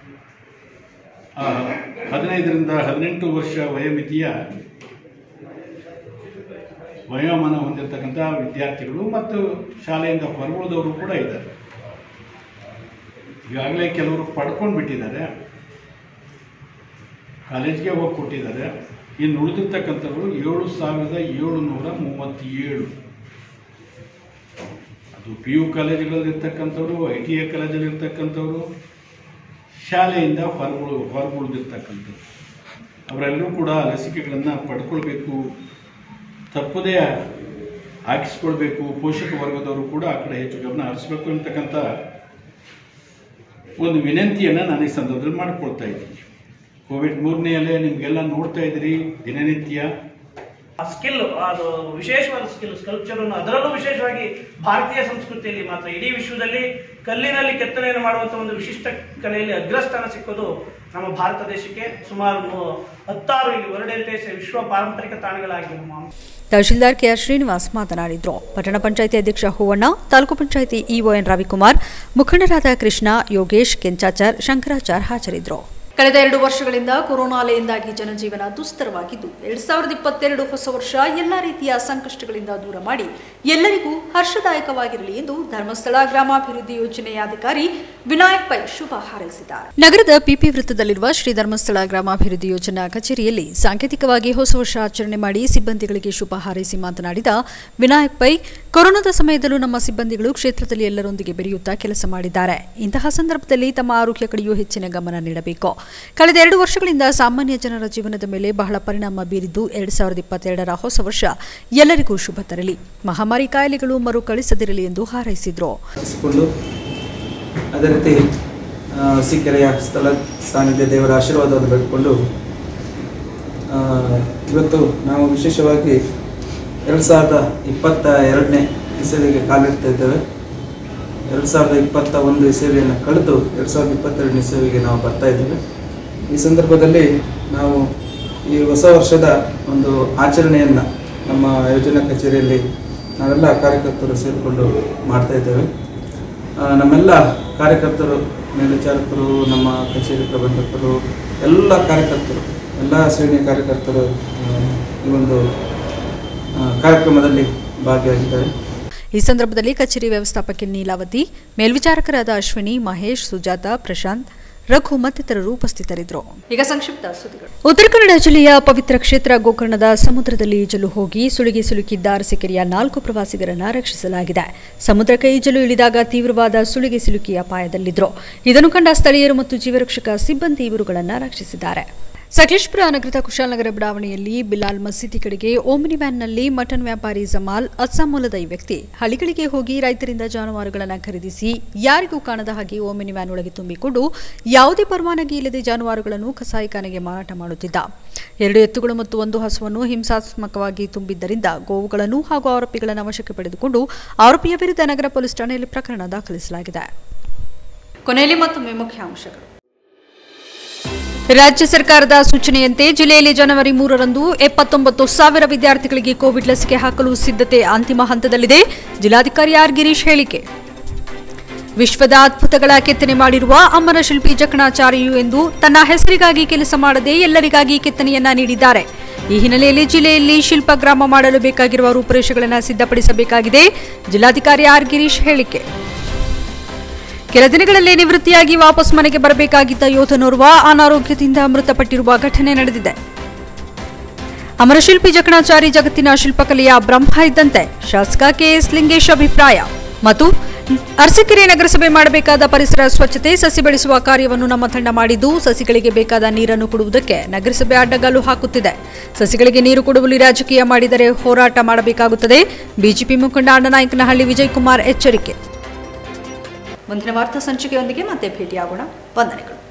ಆ, ಹದಿನೈದರಿಂದ ಹದಿನೆಂಟು ವರ್ಷ ವಯೋಮಿತಿಯ ವಯೋಮಾನ ಹೊಂದಿರತಕ್ಕಂಥ ವಿದ್ಯಾರ್ಥಿಗಳು ಮತ್ತು ಶಾಲೆಯಿಂದ ಹೊರಗುಳಿದವರು ಕೂಡ ಇದ್ದಾರೆ ಈಗಾಗಲೇ ಕೆಲವರು ಪಡ್ಕೊಂಡು ಬಿಟ್ಟಿದ್ದಾರೆ ಕಾಲೇಜ್ಗೆ ಹೋಗಿ ಕೊಟ್ಟಿದ್ದಾರೆ ಇನ್ನು ಉಳಿದಿರ್ತಕ್ಕಂಥವ್ರು ಏಳು ಸಾವಿರದ ಏಳುನೂರ ಮೂವತ್ತೇಳು ಅದು ಪಿ ಯು ಕಾಲೇಜುಗಳಲ್ಲಿರ್ತಕ್ಕಂಥವ್ರು ಐ ಟಿ ಐ ಕಾಲೇಜಲ್ಲಿರ್ತಕ್ಕಂಥವ್ರು ಶಾಲೆಯಿಂದ ಹೊರಗುಳು ಹೊರಗುಳಿದಿರ್ತಕ್ಕಂಥವ್ರು ಅವರೆಲ್ಲರೂ ಕೂಡ ಲಸಿಕೆಗಳನ್ನು ಪಡ್ಕೊಳ್ಬೇಕು ತಪ್ಪದೇ ಹಾಕಿಸ್ಕೊಳ್ಬೇಕು ಪೋಷಕ ವರ್ಗದವರು ಕೂಡ ಆ ಕಡೆ ಹೆಚ್ಚು ಗಮನ ಹರಿಸ್ಬೇಕು ಅಂತಕ್ಕಂಥ ಒಂದು ವಿನಂತಿಯನ್ನು ನಾನು ಈ ಸಂದರ್ಭದಲ್ಲಿ ಮಾಡ್ಕೊಳ್ತಾ ಇದ್ದೀನಿ ಕೋವಿಡ್ ಮೂರನೇ ಅಲೆ ನಿಮಗೆಲ್ಲ ನೋಡ್ತಾ ಇದ್ದೀರಿ ದಿನನಿತ್ಯ ಆ ಸ್ಕಿಲ್ ಅದು ವಿಶೇಷವಾದ ಸ್ಕಿಲ್ ಸ್ಕಲ್ಪ್ಚರ್ ಅನ್ನು ಅದರಲ್ಲೂ ವಿಶೇಷವಾಗಿ ಭಾರತೀಯ ಸಂಸ್ಕೃತಿಯಲ್ಲಿ ಮಾತ್ರ ಇಡೀ ವಿಶ್ವದಲ್ಲಿ ಕಲ್ಲಿನಲ್ಲಿ ಕೆತ್ತನೆಯನ್ನು ಮಾಡುವಂತ ಒಂದು ವಿಶಿಷ್ಟ ಕಲೆಯಲ್ಲಿ ಅಗ್ರಸ್ಥಾನ ಸಿಕ್ಕೋದು ನಮ್ಮ ಭಾರತ ದೇಶಕ್ಕೆ ಸುಮಾರು ಮೂ- ಹತ್ತಾರು ಇಲ್ಲಿ ವರ್ಲ್ಡ್ ಹೆರಿಟೇಜ್ ವಿಶ್ವ ಪಾರಂಪರಿಕ ತಾಣಗಳಾಗಿವೆ ನಮ್ಮ ತಹಶೀಲ್ದಾರ್ ಕೆಆರ್ ಶ್ರೀನಿವಾಸ್ ಮಾತನಾಡಿದರು ಪಟ್ಟಣ ಪಂಚಾಯಿತಿ ಅಧ್ಯಕ್ಷ ಹೂವಣ್ಣ ತಾಲೂಕು ಪಂಚಾಯಿತಿ ಇಒ ಎನ್ ರವಿಕುಮಾರ್ ಮುಖಂಡರಾದ ಕೃಷ್ಣ ಯೋಗೇಶ್ ಕೆಂಚಾಚಾರ್ ಶಂಕರಾಚಾರ್ ಹಾಜರಿದ್ದರು ಕಳೆದ ಎರಡು ವರ್ಷಗಳಿಂದ ಕೊರೋನಾ ಅಲೆಯಿಂದಾಗಿ ಜನಜೀವನ ದುಸ್ತರವಾಗಿದ್ದು ಎರಡ್ ಸಾವಿರದ ಇಪ್ಪತ್ತೆರಡು ಹೊಸ ವರ್ಷ ಎಲ್ಲ ರೀತಿಯ ಸಂಕಷ್ಟಗಳಿಂದ ದೂರ ಮಾಡಿ ಎಲ್ಲರಿಗೂ ಹರ್ಷದಾಯಕವಾಗಿರಲಿ ಎಂದು ಧರ್ಮಸ್ಥಳ ಗ್ರಾಮಾಭಿವೃದ್ಧಿ ಯೋಜನೆಯ ಅಧಿಕಾರಿ ವಿನಾಯಕ್ ಪೈ ಶುಭ ಹಾರೈಸಿದ್ದಾರೆ ನಗರದ ಪಿಪಿ ವೃತ್ತದಲ್ಲಿರುವ ಶ್ರೀ ಧರ್ಮಸ್ಥಳ ಗ್ರಾಮಾಭಿವೃದ್ಧಿ ಯೋಜನಾ ಕಚೇರಿಯಲ್ಲಿ ಸಾಂಕೇತಿಕವಾಗಿ ಹೊಸ ವರ್ಷ ಆಚರಣೆ ಮಾಡಿ ಸಿಬ್ಬಂದಿಗಳಿಗೆ ಶುಭ ಹಾರೈಸಿ ಮಾತನಾಡಿದ ವಿನಾಯಕ್ ಪೈ ಕೊರೋನಾದ ಸಮಯದಲ್ಲೂ ನಮ್ಮ ಸಿಬ್ಬಂದಿಗಳು ಕ್ಷೇತ್ರದಲ್ಲಿ ಎಲ್ಲರೊಂದಿಗೆ ಬೆರೆಯುತ್ತಾ ಕೆಲಸ ಮಾಡಿದ್ದಾರೆ ಇಂತಹ ಸಂದರ್ಭದಲ್ಲಿ ತಮ್ಮ ಆರೋಗ್ಯ ಕಡೆಯೂ ಹೆಚ್ಚಿನ ಗಮನ ನೀಡಬೇಕು ಕಳೆದ ಎರಡು ವರ್ಷಗಳಿಂದ ಸಾಮಾನ್ಯ ಜನರ ಜೀವನದ ಮೇಲೆ ಬಹಳ ಪರಿಣಾಮ ಬೀರಿದ್ದು ಎರಡ್ ಸಾವಿರದ ಇಪ್ಪತ್ತೆರಡರ ಹೊಸ ವರ್ಷ ಎಲ್ಲರಿಗೂ ಶುಭ ತರಲಿ ಮಹಾಮಾರಿ ಕಾಯಿಲೆಗಳು ಮರುಕಳಿಸದಿರಲಿ ಎಂದು ಹಾರೈಸಿದರು ಕೊಂಡು ಅದೇ ರೀತಿ ಆ, ಸಿಕೆರೆಯ ಸ್ಥಳ ಸಾನ್ನಿಧ್ಯ ದೇವರ ಆಶೀರ್ವಾದವನ್ನು ಬೇಡಿಕೊಂಡು ಆ, ಇವತ್ತು ನಾವು ವಿಶೇಷವಾಗಿ ಎರಡು ಸಾವಿರದ ಇಪ್ಪತ್ತ ಎರಡನೇ ಇಸವಿಗೆ ಕಾಲಿಡ್ತಾ ಇದ್ದೇವೆ ಎರಡು ಸಾವಿರದ ಇಪ್ಪತ್ತ ಒಂದು ಇಸವಿಯನ್ನು ಕಳೆದು ಎರಡು ಸಾವಿರದ ಇಪ್ಪತ್ತೆರಡನೇ ಇಸವಿಗೆ ನಾವು ಬರ್ತಾ ಇದ್ದೇವೆ ಈ ಸಂದರ್ಭದಲ್ಲಿ ನಾವು ಈ ಹೊಸ ವರ್ಷದ ಒಂದು ಆಚರಣೆಯನ್ನು ನಮ್ಮ ಯೋಜನಾ ಕಚೇರಿಯಲ್ಲಿ ನಾವೆಲ್ಲ ಕಾರ್ಯಕರ್ತರು ಸೇರಿಕೊಂಡು ಮಾಡ್ತಾ ಇದ್ದೇವೆ ಆ, ನಮ್ಮೆಲ್ಲ ಕಾರ್ಯಕರ್ತರು ಮೇಲ್ವಿಚಾರಕರು ನಮ್ಮ ಕಚೇರಿ ಪ್ರಬಂಧಕರು ಎಲ್ಲ ಕಾರ್ಯಕರ್ತರು ಎಲ್ಲ ಶ್ರೇಣಿಯ ಕಾರ್ಯಕರ್ತರು ಆ, ಈ ಒಂದು ಆ, ಕಾರ್ಯಕ್ರಮದಲ್ಲಿ ಭಾಗಿಯಾಗಿದ್ದಾರೆ ಈ ಸಂದರ್ಭದಲ್ಲಿ ಕಚೇರಿ ವ್ಯವಸ್ಥಾಪಕಿ ನೀಲಾವತಿ ಮೇಲ್ವಿಚಾರಕರಾದ ಅಶ್ವಿನಿ ಮಹೇಶ್ ಸುಜಾತ ಪ್ರಶಾಂತ್ ರಘು ಮತ್ತಿತರರು ಉಪಸ್ಥಿತರಿದ್ದರು ಈಗ ಸಂಕ್ಷಿಪ್ತ ಸುದ್ದಿಗಳು ಉತ್ತರ ಕನ್ನಡ ಜಿಲ್ಲೆಯ ಪವಿತ್ರ ಕ್ಷೇತ್ರ ಗೋಕರ್ಣದ ಸಮುದ್ರದಲ್ಲಿ ಈಜಲು ಹೋಗಿ ಸುಳಿಗೆ ಸಿಲುಕಿದ್ದ ಅರಸಕೆರೆಯ ನಾಲ್ಕು ಪ್ರವಾಸಿಗರನ್ನ ರಕ್ಷಿಸಲಾಗಿದೆ ಸಮುದ್ರಕ್ಕೆ ಈಜಲು ಇಳಿದಾಗ ತೀವ್ರವಾದ ಸುಳಿಗೆ ಸಿಲುಕಿ ಅಪಾಯದಲ್ಲಿದ್ದರು ಇದನ್ನು ಕಂಡ ಸ್ಥಳೀಯರು ಮತ್ತು ಜೀವರಕ್ಷಕ ಸಿಬ್ಬಂದಿ ಇವರುಗಳನ್ನು ರಕ್ಷಿಸಿದ್ದಾರೆ ಸಕಲೇಶ್ಪುರ ನಗರದ ಕುಶಾಲನಗರ ಬಡಾವಣೆಯಲ್ಲಿ ಬಿಲಾಲ್ ಮಸೀದಿ ಕಡೆಗೆ ಓಮಿನಿ ವ್ಯಾನ್ನಲ್ಲಿ ಮಟನ್ ವ್ಯಾಪಾರಿ ಜಮಾಲ್ ಅಸ್ಸಾಂ ಮೂಲದ ಈ ವ್ಯಕ್ತಿ ಹಳ್ಳಿಗಳಿಗೆ ಹೋಗಿ ರೈತರಿಂದ ಜಾನುವಾರುಗಳನ್ನು ಖರೀದಿಸಿ ಯಾರಿಗೂ ಕಾಣದ ಹಾಗೆ ಓಮಿನಿ ವ್ಯಾನ್ ಒಳಗೆ ತುಂಬಿಕೊಂಡು ಯಾವುದೇ ಪರವಾನಗಿ ಇಲ್ಲದೆ ಜಾನುವಾರುಗಳನ್ನು ಕಸಾಯಿಖಾನೆಗೆ ಮಾರಾಟ ಮಾಡುತ್ತಿದ್ದ ಎರಡು ಎತ್ತುಗಳು ಮತ್ತು ಒಂದು ಹಸುವನ್ನು ಹಿಂಸಾತ್ಮಕವಾಗಿ ತುಂಬಿದ್ದರಿಂದ ಗೋವುಗಳನ್ನು ಹಾಗೂ ಆರೋಪಿಗಳನ್ನು ವಶಕ್ಕೆ ಪಡೆದುಕೊಂಡು ಆರೋಪಿಯ ವಿರುದ್ಧ ನಗರ ಪೊಲೀಸ್ ಠಾಣೆಯಲ್ಲಿ ಪ್ರಕರಣ ದಾಖಲಿಸಲಾಗಿದೆ ಕೊನೆಯಲ್ಲಿ ಮತ್ತೊಮ್ಮೆ ಮುಖ್ಯಾಂಶಗಳು ರಾಜ್ಯ ಸರ್ಕಾರದ ಸೂಚನೆಯಂತೆ ಜಿಲ್ಲೆಯಲ್ಲಿ ಜನವರಿ ಮೂರರಂದು ಎಪ್ಪತ್ತೊಂಬತ್ತು ಸಾವಿರ ವಿದ್ಯಾರ್ಥಿಗಳಿಗೆ ಕೋವಿಡ್ ಲಸಿಕೆ ಹಾಕಲು ಸಿದ್ಧತೆ ಅಂತಿಮ ಹಂತದಲ್ಲಿದೆ ಜಿಲ್ಲಾಧಿಕಾರಿ ಆರ್ ಗಿರೀಶ್ ಹೇಳಿಕೆ ವಿಶ್ವದ ಅದ್ಭುತಗಳ ಕೆತ್ತನೆ ಮಾಡಿರುವ ಅಮರ ಶಿಲ್ಪಿ ಜಕಣಾಚಾರ್ಯು ಎಂದು ತನ್ನ ಹೆಸರಿಗಾಗಿ ಕೆಲಸ ಮಾಡದೆ ಎಲ್ಲರಿಗಾಗಿ ಕೆತ್ತನೆಯನ್ನ ನೀಡಿದ್ದಾರೆ ಈ ಹಿನ್ನೆಲೆಯಲ್ಲಿ ಜಿಲ್ಲೆಯಲ್ಲಿ ಶಿಲ್ಪಗ್ರಾಮ ಮಾಡಲು ಬೇಕಾಗಿರುವ ರೂಪುರೇಷೆಗಳನ್ನು ಸಿದ್ಧಪಡಿಸಬೇಕಾಗಿದೆ ಜಿಲ್ಲಾಧಿಕಾರಿ ಆರ್ ಗಿರೀಶ್ ಹೇಳಿಕೆ ಕೆಲ ದಿನಗಳಲ್ಲೇ ನಿವೃತ್ತಿಯಾಗಿ ವಾಪಸ್ ಮನೆಗೆ ಬರಬೇಕಾಗಿದ್ದ ಯೋಧನೋರ್ವ ಅನಾರೋಗ್ಯದಿಂದ ಮೃತಪಟ್ಟಿರುವ ಘಟನೆ ನಡೆದಿದೆ ಅಮರಶಿಲ್ಪಿ ಜಕಣಾಚಾರಿ ಜಗತ್ತಿನ ಶಿಲ್ಪಕಲೆಯ ಬ್ರಹ್ಮ ಇದ್ದಂತೆ ಶಾಸಕ ಕೆಎಸ್ ಲಿಂಗೇಶ್ ಅಭಿಪ್ರಾಯ ಮತ್ತು ಅರಸಕೆರೆ ನಗರಸಭೆ ಮಾಡಬೇಕಾದ ಪರಿಸರ ಸ್ವಚ್ಛತೆ ಸಸಿ ಬೆಳೆಸುವ ಕಾರ್ಯವನ್ನು ನಮ್ಮ ತಂಡ ಮಾಡಿದ್ದು ಸಸಿಗಳಿಗೆ ಬೇಕಾದ ನೀರನ್ನು ಕೊಡುವುದಕ್ಕೆ ನಗರಸಭೆ ಅಡ್ಡಗಾಲು ಹಾಕುತ್ತಿದೆ ಸಸಿಗಳಿಗೆ ನೀರು ಕೊಡುವಲ್ಲಿ ರಾಜಕೀಯ ಮಾಡಿದರೆ ಹೋರಾಟ ಮಾಡಬೇಕಾಗುತ್ತದೆ ಬಿಜೆಪಿ ಮುಖಂಡ ಅಣ್ಣನಾಯಕನಹಳ್ಳಿ ವಿಜಯ್ ಕುಮಾರ್ ಎಚ್ಚರಿಕೆ ಮುಂದಿನ ವಾರ್ತಾ ಸಂಚಿಕೆಯೊಂದಿಗೆ ಮತ್ತೆ ಭೇಟಿಯಾಗೋಣ ವಂದನೆಗಳು